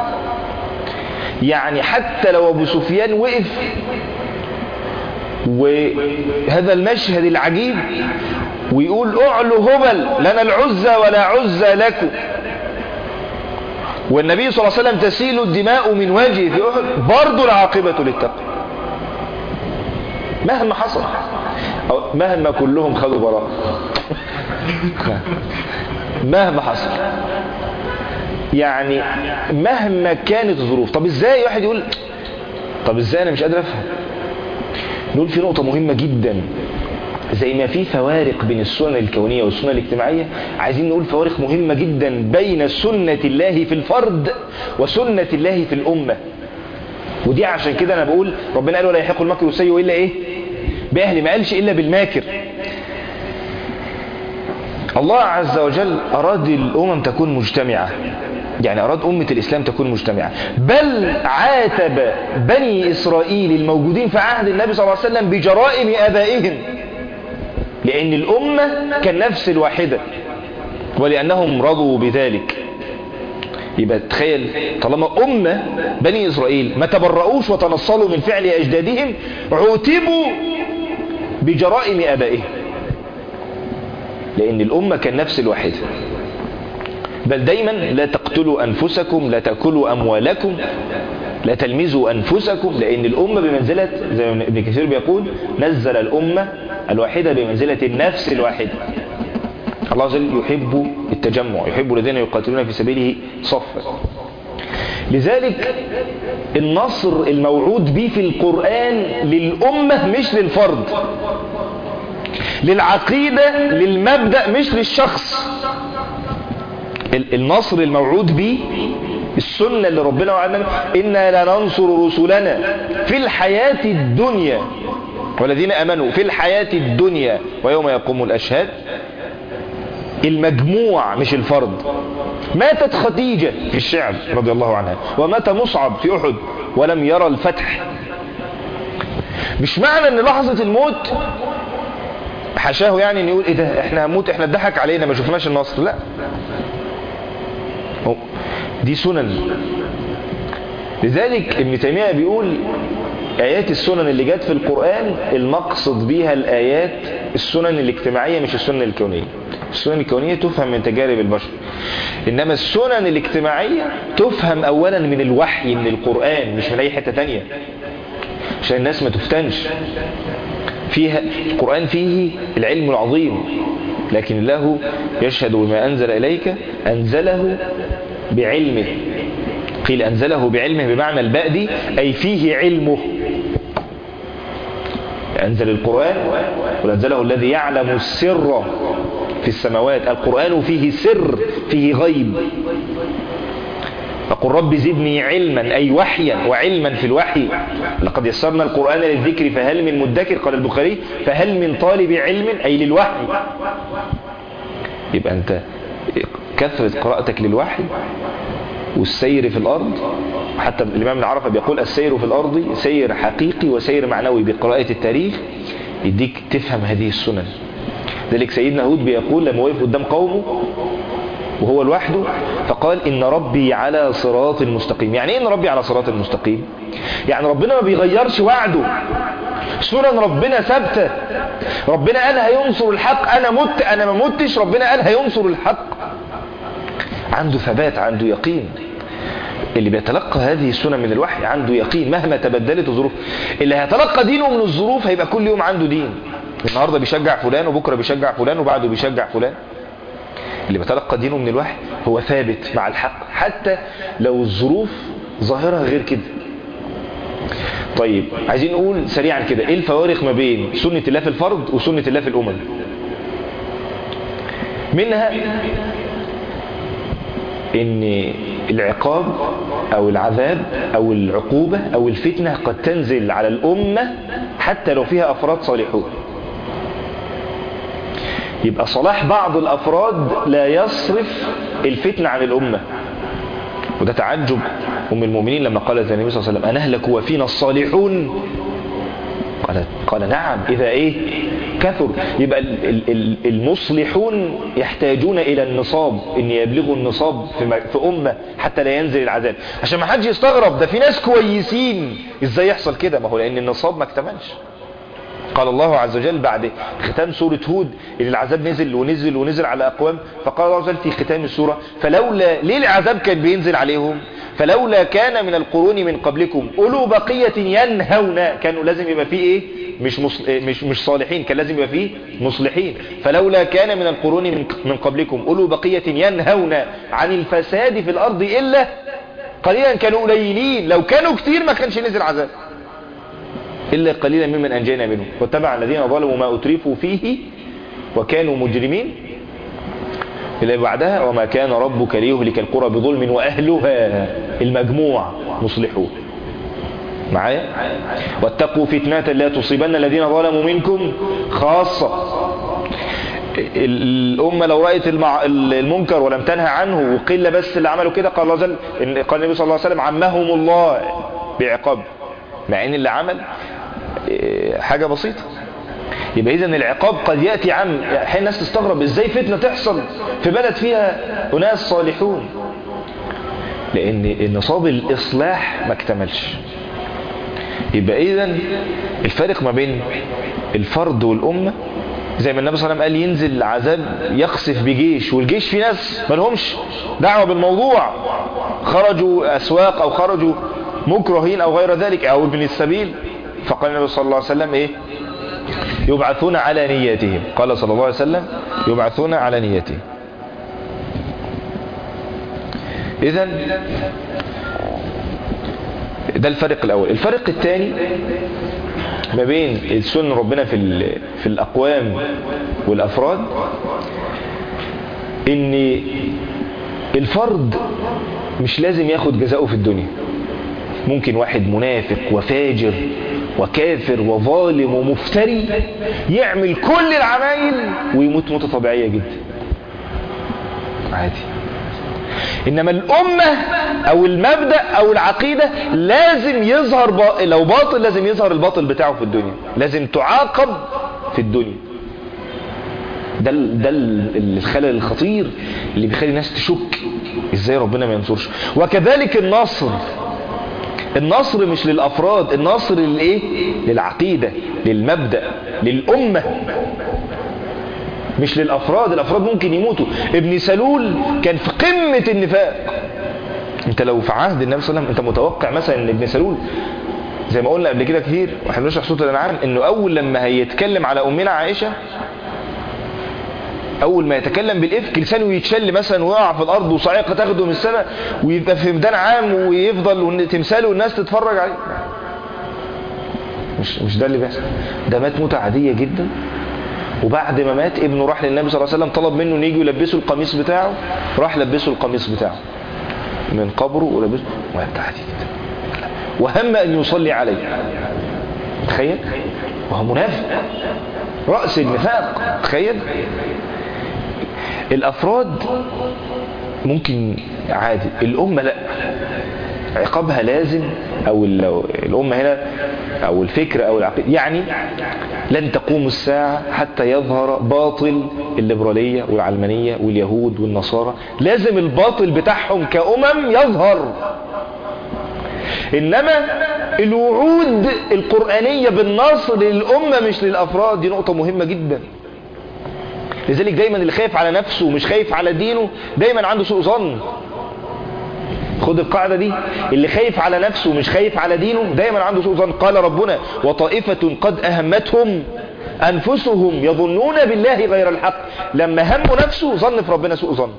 S1: يعني حتى لو أبو سفيان وقف وهذا المشهد العجيب ويقول اعلوا هبل لنا العزة ولا عزة لكم والنبي صلى الله عليه وسلم تسيل الدماء من وجهه في أحد برضو العاقبة للتقوى مهما حصل أو مهما كلهم خذوا براء مهما حصل يعني مهما كانت الظروف طب ازاي واحد يقول طب ازاي انا مش قادر افهم نقول في نقطة مهمة جدا زي ما في فوارق بين السنن الكونية والسنن الاجتماعية عايزين نقول فوارق مهمة جدا بين سنة الله في الفرد وسنة الله في الأمة ودي عشان كده أنا بقول ربنا قال ولا يحق المكر والسيء إلا إيه بأهل ما قالش إلا بالماكر الله عز وجل أراد الأمم تكون مجتمعة يعني أراد أمة الإسلام تكون مجتمعة بل عاتب بني إسرائيل الموجودين في عهد النبي صلى الله عليه وسلم بجرائم آبائهم لأن الأمة كالنفس الواحدة ولأنهم رضوا بذلك يبقى تخيل طالما أمة بني إسرائيل ما تبرؤوش وتنصلوا من فعل أجدادهم عوتبوا بجرائم آبائهم لأن الأمة كالنفس الواحدة بل دايما لا تقتلوا أنفسكم لا تأكلوا أموالكم لا تلمزوا أنفسكم لأن الأمة بمنزلة زي ما ابن كثير بيقول نزل الأمة الواحدة بمنزلة النفس الواحدة الله عز وجل يحب التجمع يحب الذين يقاتلون في سبيله صفا لذلك النصر الموعود به في القرآن للأمة مش للفرد للعقيدة للمبدأ مش للشخص النصر الموعود به السنة اللي ربنا وعدنا إنا لننصر رسلنا في الحياة الدنيا والذين أمنوا في الحياة الدنيا ويوم يقوم الأشهاد المجموع مش الفرد ماتت خديجة في الشعب رضي الله عنها ومات مصعب في أحد ولم يرى الفتح مش معنى ان لحظة الموت حشاه يعني ان يقول ايه ده احنا هنموت احنا اتضحك علينا ما شفناش النصر لا دي سنن لذلك ابن تيمية بيقول آيات السنن اللي جت في القرآن المقصد بيها الآيات السنن الاجتماعية مش السنن الكونية السنن الكونية تفهم من تجارب البشر إنما السنن الاجتماعية تفهم أولا من الوحي من القرآن مش من أي حتة تانية عشان الناس ما تفتنش فيها القرآن فيه العلم العظيم لكن الله يشهد بما أنزل إليك أنزله بعلمه قيل أنزله بعلمه بمعنى الباء دي أي فيه علمه أنزل القرآن وأنزله الذي يعلم السر في السماوات القرآن فيه سر فيه غيب فقل رب زدني علما أي وحيا وعلما في الوحي لقد يسرنا القرآن للذكر فهل من مدكر قال البخاري فهل من طالب علم أي للوحي يبقى أنت كثرة قراءتك للوحي والسير في الأرض حتى الإمام العرفة بيقول السير في الأرض سير حقيقي وسير معنوي بقراءة التاريخ يديك تفهم هذه السنن ذلك سيدنا هود بيقول لما وقف قدام قومه وهو لوحده فقال إن ربي على صراط مستقيم يعني إيه إن ربي على صراط مستقيم يعني ربنا ما بيغيرش وعده سنن ربنا ثابتة ربنا قال هينصر الحق أنا مت أنا ما متش ربنا قال هينصر الحق عنده ثبات عنده يقين اللي بيتلقى هذه السنة من الوحي عنده يقين مهما تبدلت الظروف اللي هيتلقى دينه من الظروف هيبقى كل يوم عنده دين النهاردة بيشجع فلان وبكرة بيشجع فلان وبعده بيشجع فلان اللي بيتلقى دينه من الوحي هو ثابت مع الحق حتى لو الظروف ظاهرها غير كده طيب عايزين نقول سريعا كده ايه الفوارق ما بين سنة الله في الفرد وسنة الله في الأمم منها ان العقاب او العذاب او العقوبة او الفتنة قد تنزل على الأمة حتى لو فيها أفراد صالحون يبقى صلاح بعض الأفراد لا يصرف الفتنة عن الأمة وده تعجب أم المؤمنين لما قالت النبي صلى الله عليه وسلم أنهلك وفينا الصالحون قال, قال نعم إذا إيه كثر يبقى المصلحون يحتاجون إلى النصاب إن يبلغوا النصاب في, في أمة حتى لا ينزل العذاب عشان ما حدش يستغرب ده في ناس كويسين إزاي يحصل كده ما هو لأن النصاب ما اكتملش قال الله عز وجل بعد ختام سورة هود إن العذاب نزل ونزل ونزل على أقوام فقال الله عز وجل في ختام السورة فلولا ليه العذاب كان بينزل عليهم فلولا كان من القرون من قبلكم أولو بقية ينهون كانوا لازم يبقى فيه إيه مش, مصل... مش, مش صالحين كان لازم يبقى فيه مصلحين فلولا كان من القرون من, من قبلكم أولو بقية ينهون عن الفساد في الأرض إلا قليلا كانوا قليلين لو كانوا كتير ما كانش نزل عذاب إلا قليلا ممن أنجينا منهم واتبع الذين ظلموا ما أترفوا فيه وكانوا مجرمين إلى بعدها وما كان ربك ليهلك القرى بظلم وأهلها المجموع مصلحون معايا واتقوا فتنة لا تصيبن الذين ظلموا منكم خاصة الأمة لو رأت المع... المنكر ولم تنهى عنه وقل بس اللي عملوا كده قال الله جل قال النبي صلى الله عليه وسلم عمهم الله بعقاب مع ان اللي عمل حاجة بسيطة يبقى اذا العقاب قد يأتي عن حين الناس تستغرب ازاي فتنة تحصل في بلد فيها أناس صالحون لان النصاب الإصلاح ما اكتملش يبقى اذا الفارق ما بين الفرد والأمة زي ما النبي صلى الله عليه وسلم قال ينزل عذاب يقصف بجيش والجيش في ناس ما لهمش دعوة بالموضوع خرجوا أسواق أو خرجوا مكرهين أو غير ذلك أو ابن السبيل فقال النبي صلى الله عليه وسلم إيه يبعثون على نياتهم قال صلى الله عليه وسلم يبعثون على نياتهم إذا ده الفرق الأول الفرق الثاني ما بين السن ربنا في في الأقوام والأفراد إن الفرد مش لازم ياخد جزاؤه في الدنيا ممكن واحد منافق وفاجر وكافر وظالم ومفتري يعمل كل العمايل ويموت موتة طبيعية جدا عادي إنما الأمة أو المبدأ أو العقيدة لازم يظهر با... لو باطل لازم يظهر الباطل بتاعه في الدنيا لازم تعاقب في الدنيا ده ال... ده ال... الخلل الخطير اللي بيخلي الناس تشك ازاي ربنا ما ينصرش وكذلك النصر النصر مش للأفراد النصر للإيه؟ للعقيدة للمبدأ للأمة مش للأفراد الأفراد ممكن يموتوا ابن سلول كان في قمة النفاق انت لو في عهد النبي صلى الله عليه وسلم انت متوقع مثلا ان ابن سلول زي ما قلنا قبل كده كتير واحنا بنشرح صوت الانعام انه اول لما هيتكلم على امنا عائشه اول ما يتكلم بالافك لسانه يتشل مثلا ويقع في الارض وصاعقه تاخده من السماء ويبقى في ميدان عام ويفضل تمثاله والناس تتفرج عليه مش مش ده اللي بيحصل ده مات موتة عاديه جدا وبعد ما مات ابنه راح للنبي صلى الله عليه وسلم طلب منه ان يجي يلبسه القميص بتاعه راح لبسه القميص بتاعه من قبره ولبسه ومات عادي جدا وهم ان يصلي عليه تخيل وهو منافق رأس النفاق تخيل الأفراد ممكن عادي الأمة لا عقابها لازم او الامة هنا او الفكر او العقيدة يعني لن تقوم الساعة حتى يظهر باطل الليبرالية والعلمانية واليهود والنصارى لازم الباطل بتاعهم كأمم يظهر انما الوعود القرآنية بالنصر للأمة مش للأفراد دي نقطة مهمة جدا لذلك دايما اللي خايف على نفسه ومش خايف على دينه دايما عنده سوء ظن خد القاعدة دي اللي خايف على نفسه ومش خايف على دينه دايما عنده سوء ظن قال ربنا وطائفة قد أهمتهم أنفسهم يظنون بالله غير الحق لما هموا نفسه ظن في ربنا سوء ظن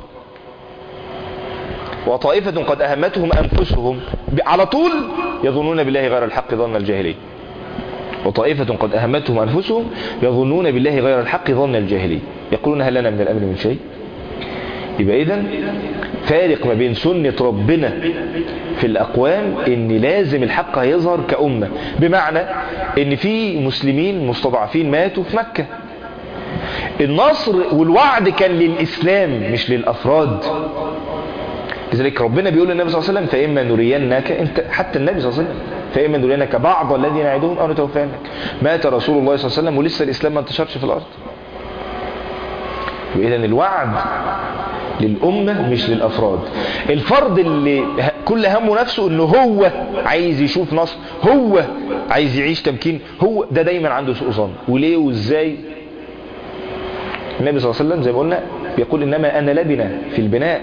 S1: وطائفة قد أهمتهم أنفسهم على طول يظنون بالله غير الحق ظن الجاهلية وطائفة قد أهمتهم أنفسهم يظنون بالله غير الحق ظن الجاهلية يقولون هل لنا من الأمر من شيء يبقى إذن فارق ما بين سنة ربنا في الأقوام إن لازم الحق هيظهر كأمة بمعنى إن في مسلمين مستضعفين ماتوا في مكة النصر والوعد كان للإسلام مش للأفراد لذلك ربنا بيقول للنبي صلى الله عليه وسلم فإما نرينك انت حتى النبي صلى الله عليه وسلم فإما نرينك بعض الذي نعدهم أو نتوفانك مات رسول الله صلى الله عليه وسلم ولسه الإسلام ما انتشرش في الأرض وإذا الوعد للأمة مش للأفراد الفرد اللي كل همه نفسه انه هو عايز يشوف نصر هو عايز يعيش تمكين هو ده دايما عنده سوء ظن وليه وازاي النبي صلى الله عليه وسلم زي ما قلنا بيقول انما انا لبنة في البناء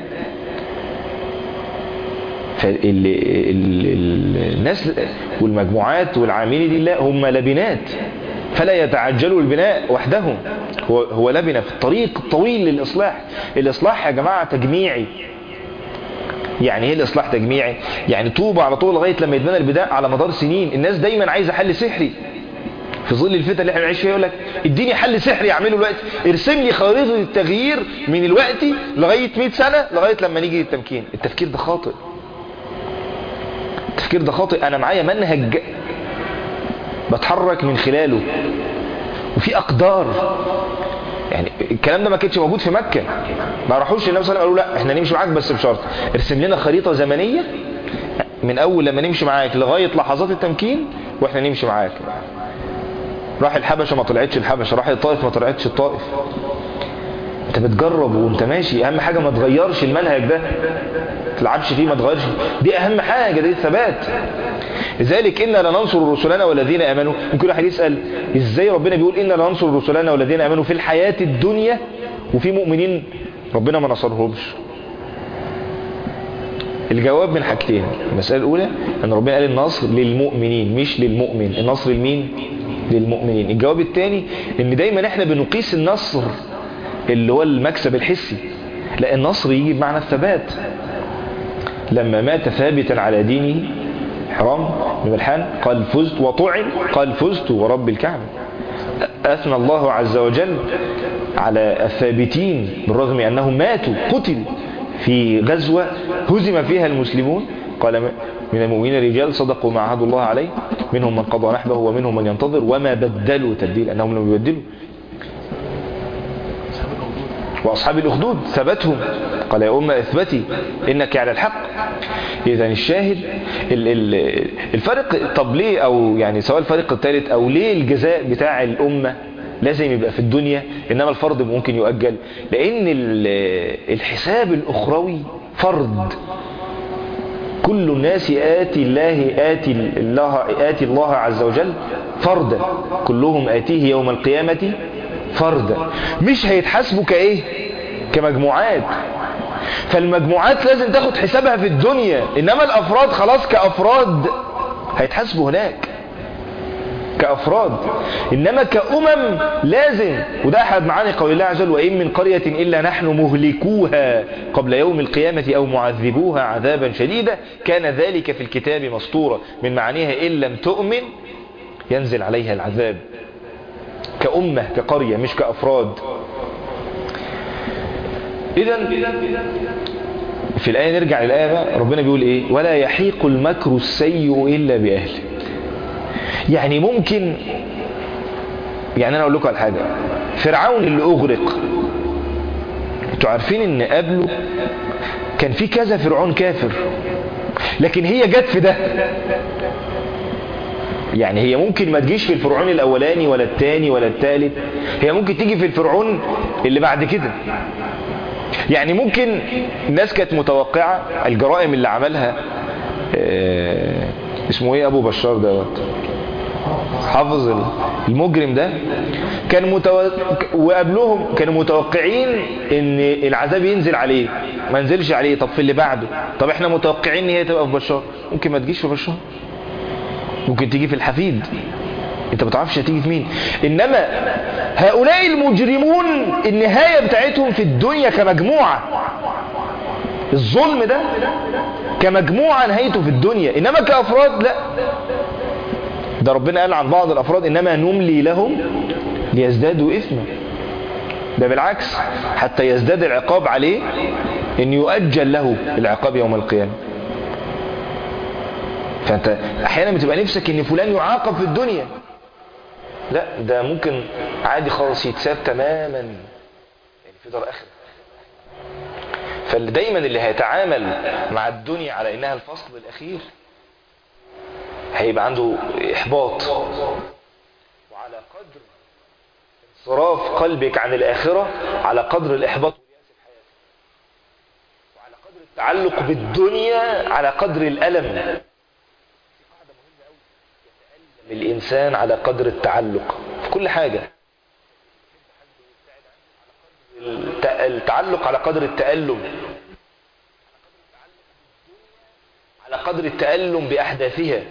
S1: فالناس والمجموعات والعاملين دي لا هم لبنات فلا يتعجلوا البناء وحدهم هو, هو لبنة في الطريق الطويل للإصلاح الإصلاح يا جماعة تجميعي يعني ايه الإصلاح تجميعي يعني طوبة على طول لغاية لما يتبنى البداء على مدار سنين الناس دايما عايزة حل سحري في ظل الفتن اللي احنا بنعيش فيها يقول لك اديني حل سحري اعمله الوقت ارسم لي خريطة التغيير من الوقت لغاية 100 سنة لغاية لما نيجي للتمكين التفكير ده خاطئ التفكير ده خاطئ انا معايا منهج بتحرك من خلاله وفي اقدار يعني الكلام ده ما كانش موجود في مكة ما راحوش النبي صلى الله عليه وسلم قالوا لا احنا نمشي معاك بس بشرط ارسم لنا خريطة زمنية من اول لما نمشي معاك لغاية لحظات التمكين واحنا نمشي معاك راح الحبشة ما طلعتش الحبشة راح الطائف ما طلعتش الطائف انت بتجرب وانت ماشي اهم حاجة ما تغيرش المنهج ده تلعبش فيه ما تغيرش دي اهم حاجة دي الثبات لذلك إنا لننصر رسلنا والذين آمنوا ممكن واحد يسأل إزاي ربنا بيقول إنا لننصر رسلنا والذين آمنوا في الحياة الدنيا وفي مؤمنين ربنا ما نصرهمش الجواب من حاجتين المسألة الأولى أن ربنا قال النصر للمؤمنين مش للمؤمن النصر لمين للمؤمنين الجواب الثاني ان دايما احنا بنقيس النصر اللي هو المكسب الحسي لا النصر يجي بمعنى الثبات لما مات ثابتا على دينه حرام بن ملحان قال فزت وطعن قال فزت ورب الكعبة أثنى الله عز وجل على الثابتين بالرغم أنهم ماتوا قتلوا في غزوة هزم فيها المسلمون قال من المؤمنين رجال صدقوا ما عهد الله عليه منهم من قضى نحبه ومنهم من ينتظر وما بدلوا تبديل أنهم لم يبدلوا وأصحاب الأخدود ثبتهم قال يا أمة اثبتي إنك على الحق إذا الشاهد الفرق طب ليه أو يعني سواء الفرق الثالث أو ليه الجزاء بتاع الأمة لازم يبقى في الدنيا إنما الفرض ممكن يؤجل لأن الحساب الأخروي فرض كل الناس آتي الله آتي الله آتي الله عز وجل فردا كلهم آتيه يوم القيامة فردا مش هيتحاسبوا كايه كمجموعات فالمجموعات لازم تاخد حسابها في الدنيا انما الافراد خلاص كافراد هيتحاسبوا هناك كافراد انما كامم لازم وده احد معاني قول الله عز وجل وان من قريه الا نحن مهلكوها قبل يوم القيامه او معذبوها عذابا شديدا كان ذلك في الكتاب مسطورا من معانيها ان لم تؤمن ينزل عليها العذاب كأمة كقرية مش كأفراد إذا في الآية نرجع للآية بقى ربنا بيقول إيه ولا يحيق المكر السيء إلا بأهله يعني ممكن يعني أنا أقول لكم على حاجة فرعون اللي أغرق انتوا عارفين إن قبله كان في كذا فرعون كافر لكن هي جت في ده يعني هي ممكن ما تجيش في الفرعون الاولاني ولا الثاني ولا الثالث هي ممكن تيجي في الفرعون اللي بعد كده يعني ممكن الناس كانت متوقعة الجرائم اللي عملها اه اسمه ايه ابو بشار دوت حافظ المجرم ده كان متو... وقبلهم كانوا متوقعين ان العذاب ينزل عليه ما نزلش عليه طب في اللي بعده طب احنا متوقعين ان هي تبقى في بشار ممكن ما تجيش في بشار ممكن تيجي في الحفيد انت ما تعرفش هتيجي في مين انما هؤلاء المجرمون النهاية بتاعتهم في الدنيا كمجموعة الظلم ده كمجموعة نهايته في الدنيا انما كأفراد لا ده ربنا قال عن بعض الأفراد إنما نملي لهم ليزدادوا إثما ده بالعكس حتى يزداد العقاب عليه إن يؤجل له العقاب يوم القيامة فأنت أحيانا بتبقى نفسك إن فلان يعاقب في الدنيا لا ده ممكن عادي خالص يتساب تماما يعني في دار آخر فاللي دايما اللي هيتعامل مع الدنيا على إنها الفصل الأخير هيبقى عنده إحباط وعلى قدر انصراف قلبك عن الآخرة على قدر الإحباط والياس في حياتك وعلى قدر التعلق بالدنيا على قدر الألم في قاعدة مهمة أوي يتألم الإنسان على قدر التعلق في كل حاجة التعلق على قدر التألم على قدر التألم بأحداثها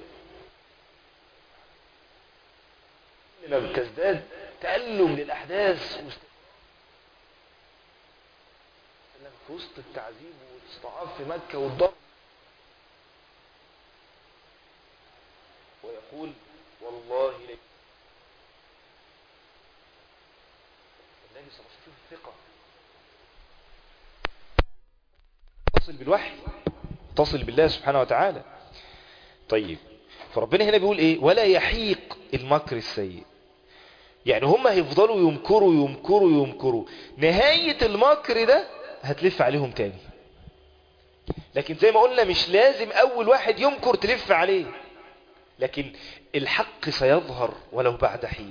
S1: لما بتزداد تألم للأحداث في وسط التعذيب والاستضعاف في مكة والضرب ويقول والله لي النبي صلى الله عليه وسلم الثقة تصل بالوحي تصل بالله سبحانه وتعالى طيب فربنا هنا بيقول ايه ولا يحيق المكر السيء يعني هم هيفضلوا يمكروا يمكروا يمكروا نهاية المكر ده هتلف عليهم تاني لكن زي ما قلنا مش لازم اول واحد يمكر تلف عليه لكن الحق سيظهر ولو بعد حين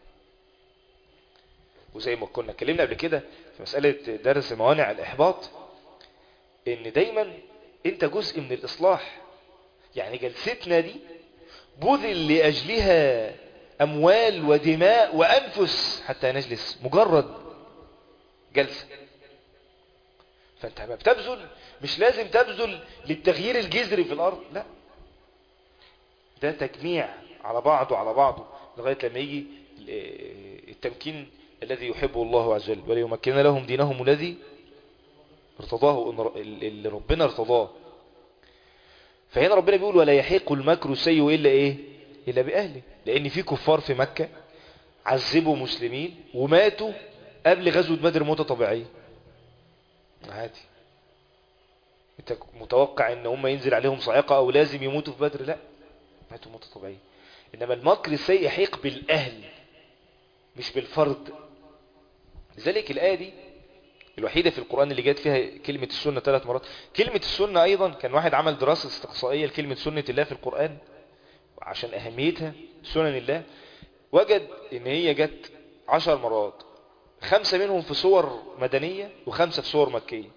S1: وزي ما كنا اتكلمنا قبل كده في مسألة درس موانع الإحباط ان دايما انت جزء من الإصلاح يعني جلستنا دي بذل لأجلها أموال ودماء وأنفس حتى نجلس مجرد جلسة فأنت ما بتبذل مش لازم تبذل للتغيير الجذري في الأرض لا ده تجميع على بعضه على بعضه لغاية لما يجي التمكين الذي يحبه الله عز وجل وليمكن لهم دينهم الذي ارتضاه اللي ربنا ارتضاه فهنا ربنا بيقول ولا يحيق المكر السيء إلا إيه إلا بأهله لأن في كفار في مكة عذبوا مسلمين وماتوا قبل غزوة بدر موتة طبيعية عادي انت متوقع ان هم ينزل عليهم صاعقة او لازم يموتوا في بدر لا ماتوا موتة طبيعية انما المكر السيء يحيق بالاهل مش بالفرد لذلك الآية دي الوحيدة في القرآن اللي جات فيها كلمة السنة ثلاث مرات كلمة السنة أيضا كان واحد عمل دراسة استقصائية لكلمة سنة الله في القرآن عشان أهميتها سنن الله وجد ان هي جت عشر مرات خمسة منهم في صور مدنية وخمسة في صور مكية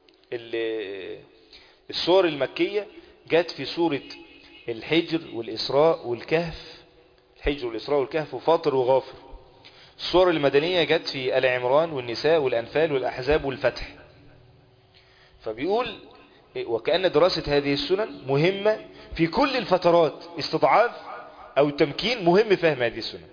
S1: الصور المكية جت في سورة الحجر والإسراء والكهف الحجر والإسراء والكهف وفاطر وغافر الصور المدنية جت في آل عمران والنساء والأنفال والأحزاب والفتح فبيقول وكأن دراسة هذه السنن مهمة في كل الفترات استضعاف أو تمكين مهم فهم هذه السنن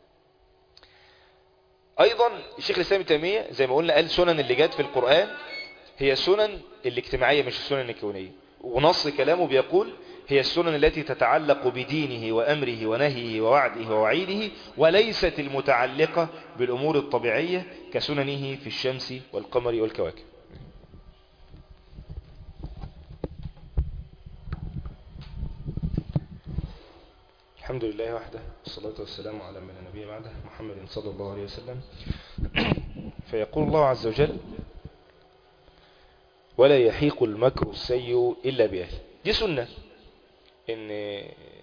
S1: أيضا الشيخ الإسلام التيمية زي ما قلنا قال سنن اللي جت في القرآن هي سنن الاجتماعية مش السنن الكونية ونص كلامه بيقول هي السنن التي تتعلق بدينه وأمره ونهيه ووعده ووعيده وليست المتعلقة بالأمور الطبيعية كسننه في الشمس والقمر والكواكب الحمد لله وحده والصلاة والسلام على من النبي بعده محمد صلى الله عليه وسلم فيقول الله عز وجل ولا يحيق المكر السيء إلا بأهله دي سنة إن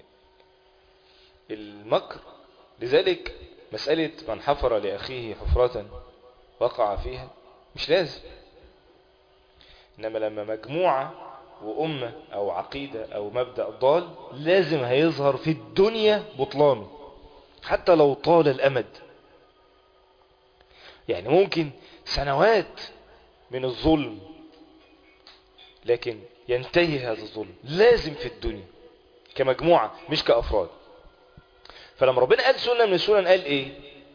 S1: المكر لذلك مسألة من حفر لأخيه حفرة وقع فيها مش لازم إنما لما مجموعة وأمة أو عقيدة أو مبدأ ضال لازم هيظهر في الدنيا بطلانه حتى لو طال الأمد يعني ممكن سنوات من الظلم لكن ينتهي هذا الظلم لازم في الدنيا كمجموعة مش كأفراد فلما ربنا قال سنة من السنن قال ايه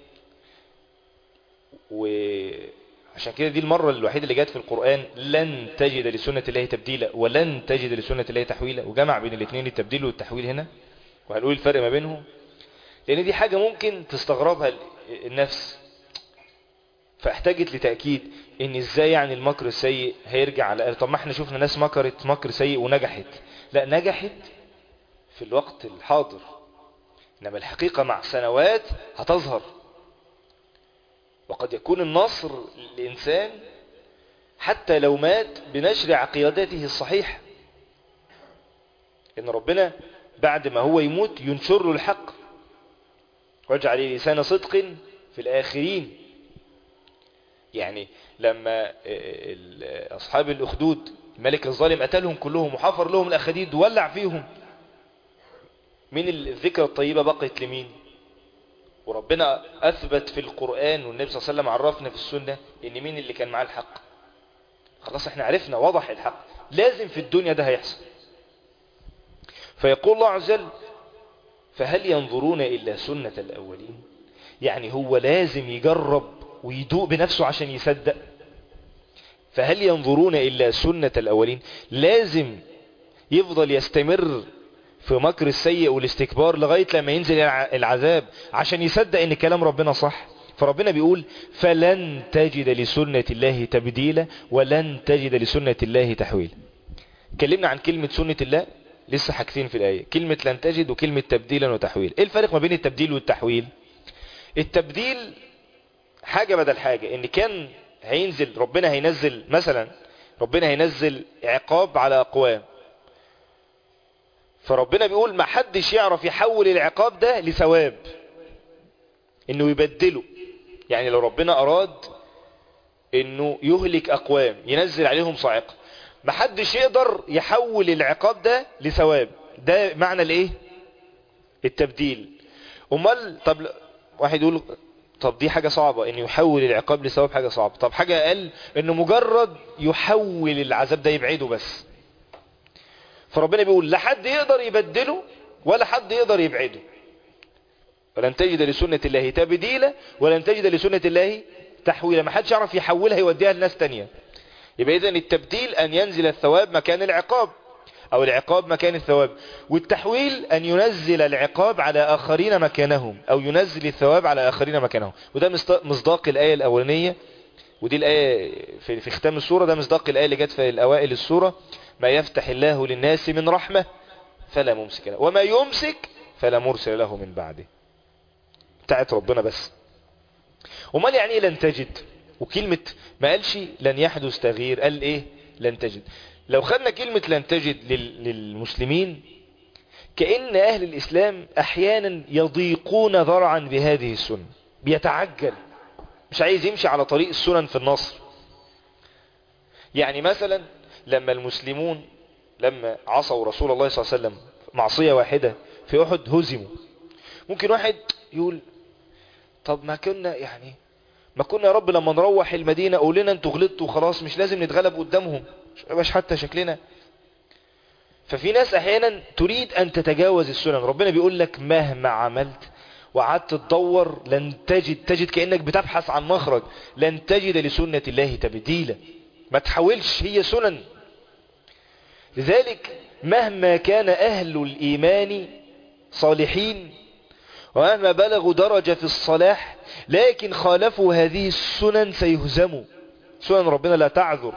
S1: وعشان كده دي المرة الوحيدة اللي جت في القرآن لن تجد لسنة الله تبديلا ولن تجد لسنة الله تحويلا وجمع بين الاثنين التبديل والتحويل هنا وهنقول الفرق ما بينهم لان دي حاجة ممكن تستغربها النفس فاحتاجت لتأكيد ان ازاي يعني المكر السيء هيرجع على طب ما احنا شفنا ناس مكرت مكر سيء ونجحت لا نجحت في الوقت الحاضر انما الحقيقة مع سنوات هتظهر وقد يكون النصر للإنسان حتى لو مات بنشر عقيدته الصحيحة إن ربنا بعد ما هو يموت ينشر له الحق واجعل لسان صدق في الآخرين يعني لما أصحاب الأخدود الملك الظالم قتلهم كلهم وحفر لهم الأخديد وولع فيهم من الذكرى الطيبة بقيت لمين وربنا أثبت في القرآن والنبي صلى الله عليه وسلم عرفنا في السنة إن مين اللي كان معاه الحق خلاص احنا عرفنا وضح الحق لازم في الدنيا ده هيحصل فيقول الله عز وجل فهل ينظرون إلا سنة الأولين يعني هو لازم يجرب ويدوق بنفسه عشان يصدق فهل ينظرون إلا سنة الأولين لازم يفضل يستمر في مكر السيء والاستكبار لغاية لما ينزل العذاب عشان يصدق ان كلام ربنا صح فربنا بيقول فلن تجد لسنة الله تبديلا ولن تجد لسنة الله تحويلا اتكلمنا عن كلمة سنة الله لسه حاجتين في الآية كلمة لن تجد وكلمة تبديلا وتحويل ايه الفرق ما بين التبديل والتحويل التبديل حاجة بدل حاجة ان كان هينزل ربنا هينزل مثلا ربنا هينزل عقاب على اقوام فربنا بيقول ما حدش يعرف يحول العقاب ده لثواب انه يبدله يعني لو ربنا اراد انه يهلك اقوام ينزل عليهم صاعقة ما حدش يقدر يحول العقاب ده لثواب ده معنى الايه التبديل امال طب واحد يقول طب دي حاجة صعبة انه يحول العقاب لثواب حاجة صعبة طب حاجة اقل انه مجرد يحول العذاب ده يبعده بس فربنا بيقول لا حد يقدر يبدله ولا حد يقدر يبعده ولن تجد لسنة الله تبديلا ولن تجد لسنة الله تحويلا ما حدش يعرف يحولها يوديها لناس تانية يبقى اذا التبديل ان ينزل الثواب مكان العقاب او العقاب مكان الثواب والتحويل ان ينزل العقاب على اخرين مكانهم او ينزل الثواب على اخرين مكانهم وده مصداق الاية الاولانية ودي الاية في, في ختام السورة ده مصداق الاية اللي جت في الاوائل السورة ما يفتح الله للناس من رحمة فلا ممسك له وما يمسك فلا مرسل له من بعده بتاعت ربنا بس ومال يعني ايه لن تجد وكلمة ما قالش لن يحدث تغيير قال ايه لن تجد لو خدنا كلمة لن تجد للمسلمين كأن اهل الاسلام احيانا يضيقون ذرعا بهذه السنة بيتعجل مش عايز يمشي على طريق السنن في النصر يعني مثلا لما المسلمون لما عصوا رسول الله صلى الله عليه وسلم معصية واحدة في أحد هزموا ممكن واحد يقول طب ما كنا يعني ما كنا يا رب لما نروح المدينة قول لنا انتوا غلطتوا وخلاص مش لازم نتغلب قدامهم مش حتى شكلنا ففي ناس احيانا تريد ان تتجاوز السنن ربنا بيقول لك مهما عملت وقعدت تدور لن تجد تجد كأنك بتبحث عن مخرج لن تجد لسنة الله تبديلا ما تحاولش هي سنن لذلك مهما كان أهل الإيمان صالحين ومهما بلغوا درجة في الصلاح لكن خالفوا هذه السنن سيهزموا سنن ربنا لا تعذر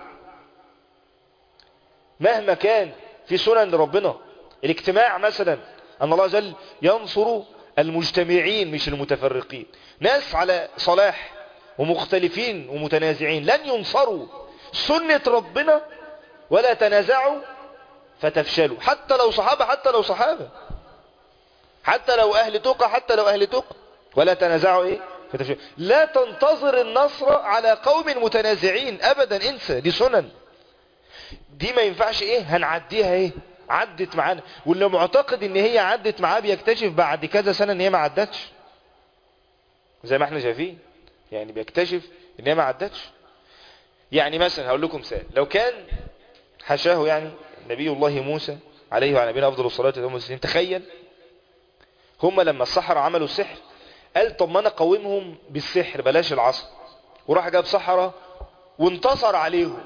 S1: مهما كان في سنن لربنا الاجتماع مثلا أن الله جل ينصر المجتمعين مش المتفرقين ناس على صلاح ومختلفين ومتنازعين لن ينصروا سنة ربنا ولا تنازعوا فتفشلوا حتى لو صحابة حتى لو صحابة حتى لو أهل تقى حتى لو أهل تقى ولا تنازعوا إيه فتفشلوا لا تنتظر النصر على قوم متنازعين أبدا انسى دي سنن دي ما ينفعش إيه هنعديها إيه عدت معانا واللي معتقد ان هي عدت معاه بيكتشف بعد كذا سنة ان هي ما عدتش زي ما احنا شايفين يعني بيكتشف ان هي ما عدتش يعني مثلا هقول لكم مثال لو كان حشاه يعني نبي الله موسى عليه وعلى نبينا افضل الصلاة والسلام تخيل هم لما السحرة عملوا السحر قال طب ما انا قومهم بالسحر بلاش العصا وراح جاب سحرة وانتصر عليهم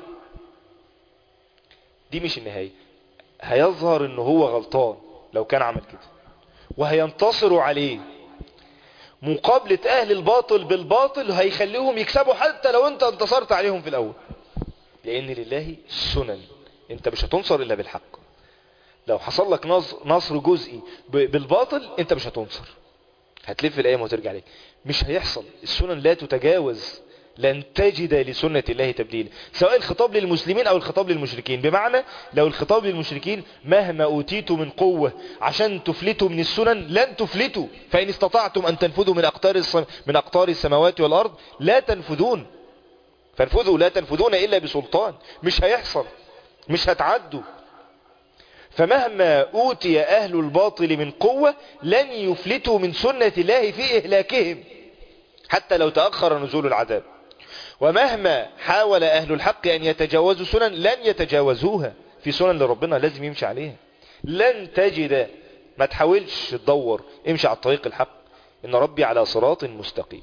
S1: دي مش النهاية هيظهر ان هو غلطان لو كان عمل كده وهينتصروا عليه مقابلة اهل الباطل بالباطل هيخليهم يكسبوا حتى لو انت انتصرت عليهم في الاول لان لله سنن انت مش هتنصر الا بالحق لو حصل لك نصر جزئي بالباطل انت مش هتنصر هتلف الايام وترجع لك مش هيحصل السنن لا تتجاوز لن تجد لسنة الله تبديلا سواء الخطاب للمسلمين او الخطاب للمشركين بمعنى لو الخطاب للمشركين مهما اوتيتوا من قوة عشان تفلتوا من السنن لن تفلتوا فان استطعتم ان تنفذوا من اقطار, من أقطار السماوات والارض لا تنفذون فانفذوا لا تنفذون الا بسلطان مش هيحصل مش هتعدوا فمهما اوتي اهل الباطل من قوة لن يفلتوا من سنة الله في اهلاكهم حتى لو تأخر نزول العذاب ومهما حاول أهل الحق أن يتجاوزوا سنن لن يتجاوزوها في سنن لربنا لازم يمشي عليها لن تجد ما تحاولش تدور امشي على الطريق الحق إن ربي على صراط مستقيم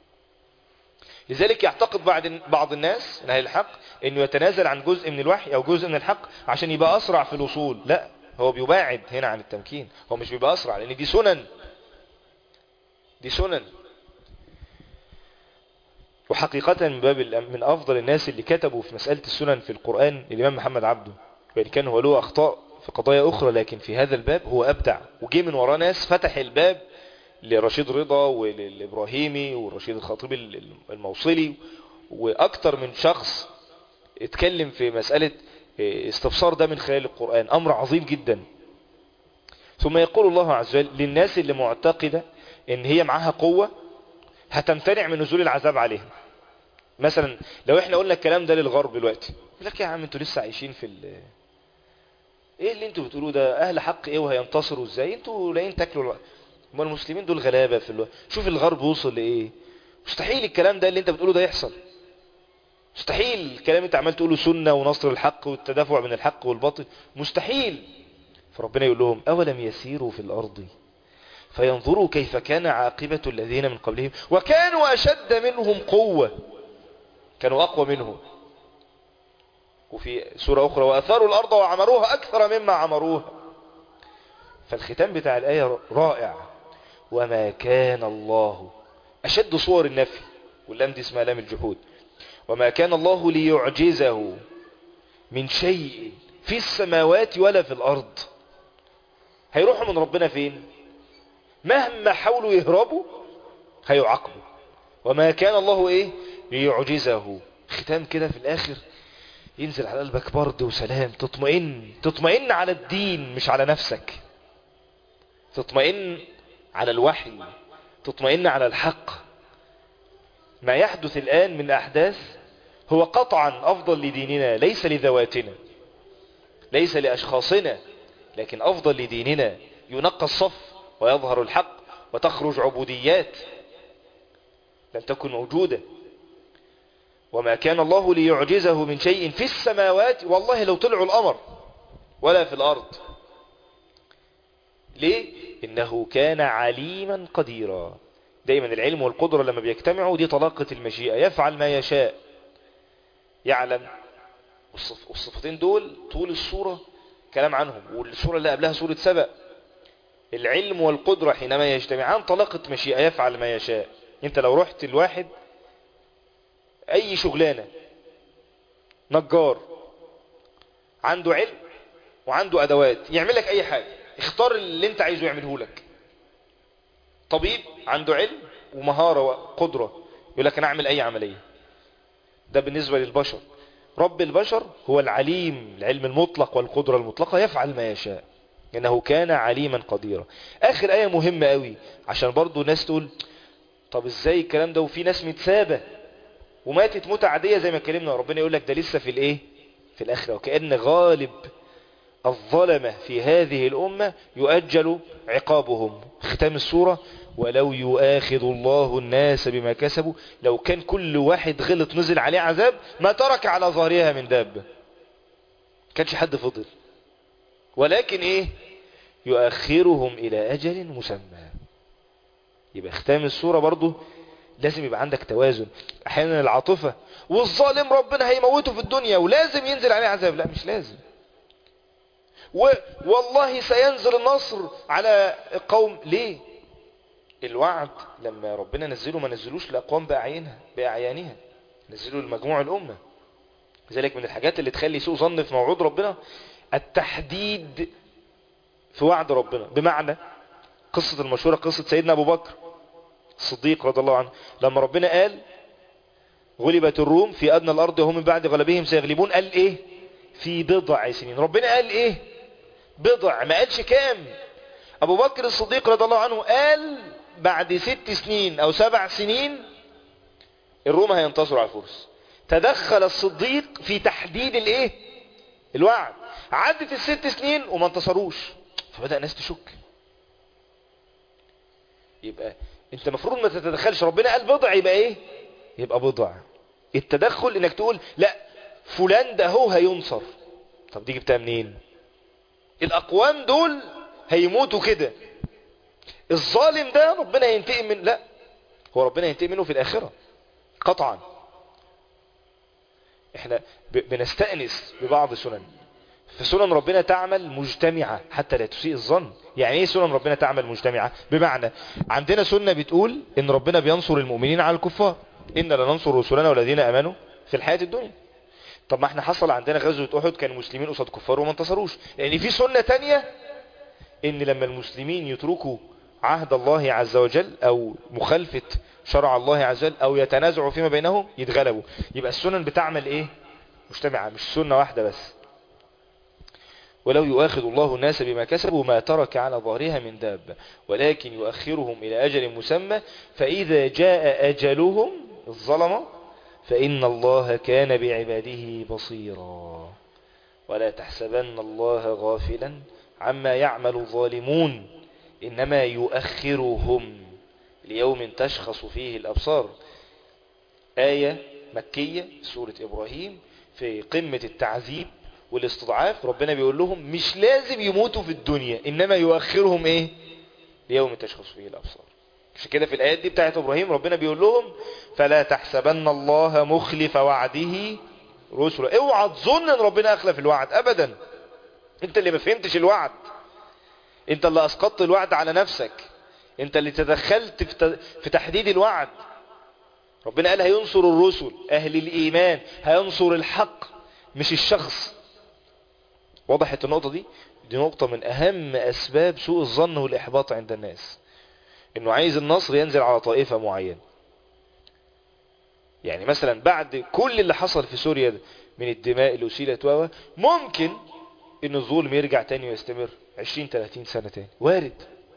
S1: لذلك يعتقد بعض بعض الناس من أهل الحق أنه يتنازل عن جزء من الوحي أو جزء من الحق عشان يبقى أسرع في الوصول لا هو بيباعد هنا عن التمكين هو مش بيبقى أسرع لأن دي سنن دي سنن وحقيقة من باب من أفضل الناس اللي كتبوا في مسألة السنن في القرآن الإمام محمد عبده وإن كان هو له أخطاء في قضايا أخرى لكن في هذا الباب هو أبدع وجي من وراه ناس فتح الباب لرشيد رضا وللإبراهيمي والرشيد الخطيب الموصلي وأكتر من شخص اتكلم في مسألة استفسار ده من خلال القرآن أمر عظيم جدا ثم يقول الله عز وجل للناس اللي معتقدة ان هي معاها قوة هتمتنع من نزول العذاب عليها مثلا لو احنا قلنا الكلام ده للغرب دلوقتي يقول لك يا عم انتوا لسه عايشين في ال ايه اللي انتوا بتقولوه ده اهل حق ايه وهينتصروا ازاي انتوا لاقيين تاكلوا ما المسلمين دول غلابه في الوقت شوف الغرب وصل لايه مستحيل الكلام ده اللي انت بتقوله ده يحصل مستحيل الكلام اللي انت عمال تقوله سنه ونصر الحق والتدافع من الحق والباطل مستحيل فربنا يقول لهم اولم يسيروا في الارض فينظروا كيف كان عاقبة الذين من قبلهم وكانوا أشد منهم قوة كانوا أقوى منهم وفي سورة أخرى وأثاروا الأرض وعمروها أكثر مما عمروها فالختام بتاع الآية رائع وما كان الله أشد صور النفي واللام دي اسمها لام الجحود وما كان الله ليعجزه من شيء في السماوات ولا في الأرض هيروحوا من ربنا فين مهما حاولوا يهربوا هيعاقبوا وما كان الله ايه ليعجزه ختام كده في الاخر ينزل على قلبك برد وسلام تطمئن تطمئن على الدين مش على نفسك تطمئن على الوحي تطمئن على الحق ما يحدث الآن من أحداث هو قطعا أفضل لديننا ليس لذواتنا ليس لأشخاصنا لكن أفضل لديننا ينقى الصف ويظهر الحق وتخرج عبوديات لم تكن موجودة وما كان الله ليعجزه من شيء في السماوات والله لو طلعوا الأمر ولا في الأرض ليه؟ إنه كان عليما قديرا دايما العلم والقدرة لما بيجتمعوا دي طلاقة المشيئة يفعل ما يشاء يعلم والصفتين دول طول الصورة كلام عنهم والصورة اللي قبلها سورة سبأ العلم والقدرة حينما يجتمعان طلاقة مشيئة يفعل ما يشاء انت لو رحت الواحد اي شغلانة نجار عنده علم وعنده ادوات يعمل لك اي حاجة اختار اللي انت عايزه يعمله لك طبيب عنده علم ومهارة وقدرة يقول لك انا اعمل اي عملية ده بالنسبة للبشر رب البشر هو العليم العلم المطلق والقدرة المطلقة يفعل ما يشاء إنه كان عليما قديرا آخر آية مهمة قوي عشان برضو ناس تقول طب ازاي الكلام ده وفي ناس متسابة وماتت موتة عادية زي ما اتكلمنا ربنا يقول لك ده لسه في الايه في الآخرة وكأن غالب الظلمة في هذه الأمة يؤجل عقابهم ختام السورة ولو يؤاخذ الله الناس بما كسبوا لو كان كل واحد غلط نزل عليه عذاب ما ترك على ظهرها من دابة كانش حد فضل ولكن ايه يؤخرهم الى اجل مسمى يبقى ختام السورة برضو لازم يبقى عندك توازن احيانا العاطفة والظالم ربنا هيموته في الدنيا ولازم ينزل عليه عذاب لا مش لازم و... والله سينزل النصر على القوم ليه الوعد لما ربنا نزله ما نزلوش لأقوام بأعينها بأعيانها نزلوا لمجموع الأمة لذلك من الحاجات اللي تخلي سوء ظن في موعود ربنا التحديد في وعد ربنا بمعنى قصة المشهورة قصة سيدنا أبو بكر الصديق رضي الله عنه لما ربنا قال غلبت الروم في أدنى الأرض وهم من بعد غلبهم سيغلبون قال إيه في بضع سنين ربنا قال إيه بضع ما قالش كام أبو بكر الصديق رضي الله عنه قال بعد ست سنين أو سبع سنين الروم هينتصروا على الفرس تدخل الصديق في تحديد الايه الوعد عدت الست سنين وما انتصروش فبدأ الناس تشك يبقى انت المفروض ما تتدخلش ربنا قال بضع يبقى ايه يبقى بضع التدخل انك تقول لا فلان ده هو هينصر طب دي جبتها منين الاقوام دول هيموتوا كده الظالم ده ربنا ينتقم من لا هو ربنا ينتقم منه في الاخرة قطعا احنا بنستأنس ببعض سنن فسنن ربنا تعمل مجتمعة حتى لا تسيء الظن يعني ايه سنن ربنا تعمل مجتمعة بمعنى عندنا سنة بتقول ان ربنا بينصر المؤمنين على الكفار إن لننصر رسلنا والذين امنوا في الحياة الدنيا طب ما احنا حصل عندنا غزوة احد كان المسلمين قصاد كفار وما انتصروش لان في سنة تانية ان لما المسلمين يتركوا عهد الله عز وجل او مخالفة شرع الله عز وجل او يتنازعوا فيما بينهم يتغلبوا يبقى السنن بتعمل ايه مجتمعة مش سنة واحدة بس ولو يؤاخذ الله الناس بما كسبوا ما ترك على ظهرها من دابة ولكن يؤخرهم إلى أجل مسمى فإذا جاء أجلهم الظلمة فإن الله كان بعباده بصيرا ولا تحسبن الله غافلا عما يعمل الظالمون إنما يؤخرهم ليوم تشخص فيه الأبصار آية مكية سورة إبراهيم في قمة التعذيب والاستضعاف ربنا بيقول لهم مش لازم يموتوا في الدنيا إنما يؤخرهم إيه ليوم تشخص فيه الأبصار عشان كده في الآيات دي بتاعت إبراهيم ربنا بيقول لهم فلا تحسبن الله مخلف وعده رسله اوعى تظن ان ربنا اخلف الوعد ابدا انت اللي ما فهمتش الوعد انت اللي اسقطت الوعد على نفسك انت اللي تدخلت في تحديد الوعد ربنا قال هينصر الرسل اهل الايمان هينصر الحق مش الشخص وضحت النقطة دي دي نقطة من اهم اسباب سوء الظن والاحباط عند الناس انه عايز النصر ينزل على طائفة معينة يعني مثلا بعد كل اللي حصل في سوريا من الدماء اللي أسيلت و ممكن ان الظلم يرجع تاني ويستمر 20 30 سنة تاني وارد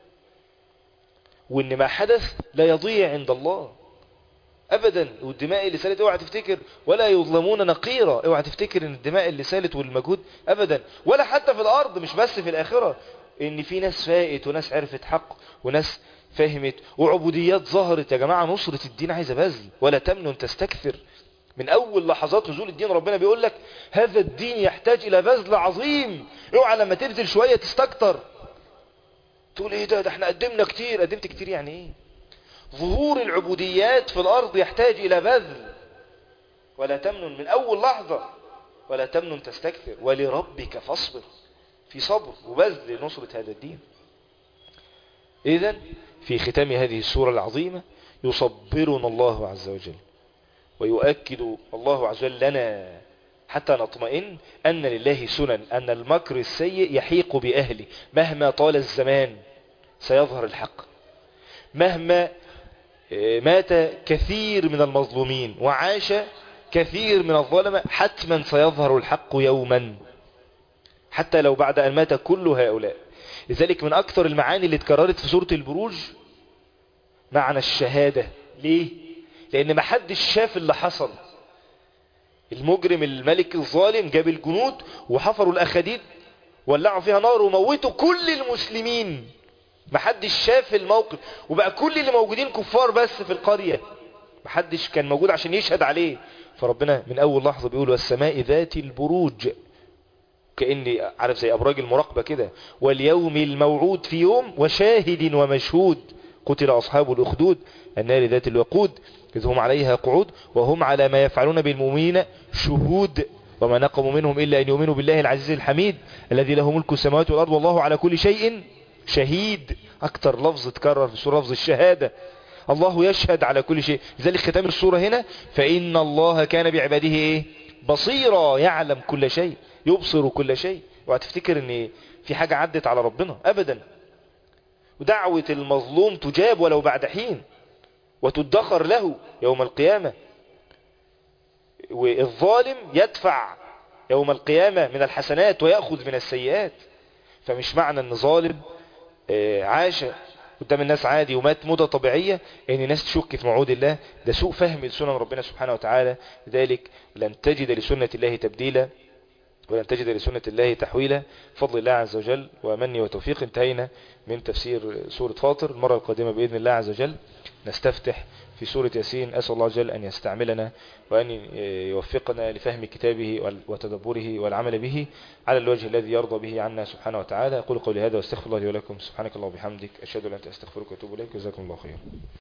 S1: وان ما حدث لا يضيع عند الله ابدا والدماء اللي سالت اوعى تفتكر ولا يظلمون نقيرا اوعى تفتكر ان الدماء اللي سالت والمجهود ابدا ولا حتى في الارض مش بس في الاخرة ان في ناس فائت وناس عرفت حق وناس فهمت وعبوديات ظهرت يا جماعة نصرة الدين عايزة بذل ولا تمنن تستكثر من اول لحظات نزول الدين ربنا بيقول لك هذا الدين يحتاج الى بذل عظيم اوعى لما تبذل شوية تستكتر تقول ايه ده ده احنا قدمنا كتير قدمت كتير يعني ايه ظهور العبوديات في الارض يحتاج الى بذل ولا تمنن من اول لحظة ولا تمنن تستكثر ولربك فاصبر في صبر وبذل لنصرة هذا الدين اذا في ختام هذه السورة العظيمة يصبرنا الله عز وجل ويؤكد الله عز وجل لنا حتى نطمئن أن لله سنن أن المكر السيء يحيق بأهله مهما طال الزمان سيظهر الحق مهما مات كثير من المظلومين وعاش كثير من الظلمة حتما سيظهر الحق يوما حتى لو بعد أن مات كل هؤلاء لذلك من أكثر المعاني اللي اتكررت في سورة البروج معنى الشهادة ليه؟ لأن ما حدش شاف اللي حصل المجرم الملك الظالم جاب الجنود وحفروا الأخديد ولعوا فيها نار وموتوا كل المسلمين محدش شاف الموقف وبقى كل اللي موجودين كفار بس في القرية محدش كان موجود عشان يشهد عليه فربنا من أول لحظة بيقول والسماء ذات البروج كأني عارف زي أبراج المراقبة كده واليوم الموعود في يوم وشاهد ومشهود قتل أصحاب الأخدود النار ذات الوقود إذ هم عليها قعود وهم على ما يفعلون بالمؤمنين شهود وما نقموا منهم إلا أن يؤمنوا بالله العزيز الحميد الذي له ملك السماوات والأرض والله على كل شيء شهيد أكتر لفظ تكرر في سورة لفظ الشهادة الله يشهد على كل شيء لذلك ختام السورة هنا فإن الله كان بعباده إيه؟ بصيرا يعلم كل شيء يبصر كل شيء وهتفتكر ان في حاجة عدت على ربنا أبدا ودعوة المظلوم تجاب ولو بعد حين وتدخر له يوم القيامة والظالم يدفع يوم القيامة من الحسنات ويأخذ من السيئات فمش معنى ان ظالم عاش قدام الناس عادي ومات موتة طبيعية ان الناس تشك في موعود الله ده سوء فهم لسنن ربنا سبحانه وتعالى لذلك لن تجد لسنة الله تبديلا ولن تجد لسنة الله تحويلا فضل الله عز وجل ومني وتوفيق انتهينا من تفسير سورة فاطر المرة القادمة بإذن الله عز وجل نستفتح في سورة ياسين أسأل الله عز وجل أن يستعملنا وأن يوفقنا لفهم كتابه وتدبره والعمل به على الوجه الذي يرضى به عنا سبحانه وتعالى أقول قولي هذا واستغفر الله لي ولكم سبحانك الله وبحمدك أشهد أن لا إله إلا أنت أستغفرك وأتوب إليك جزاكم الله خيرا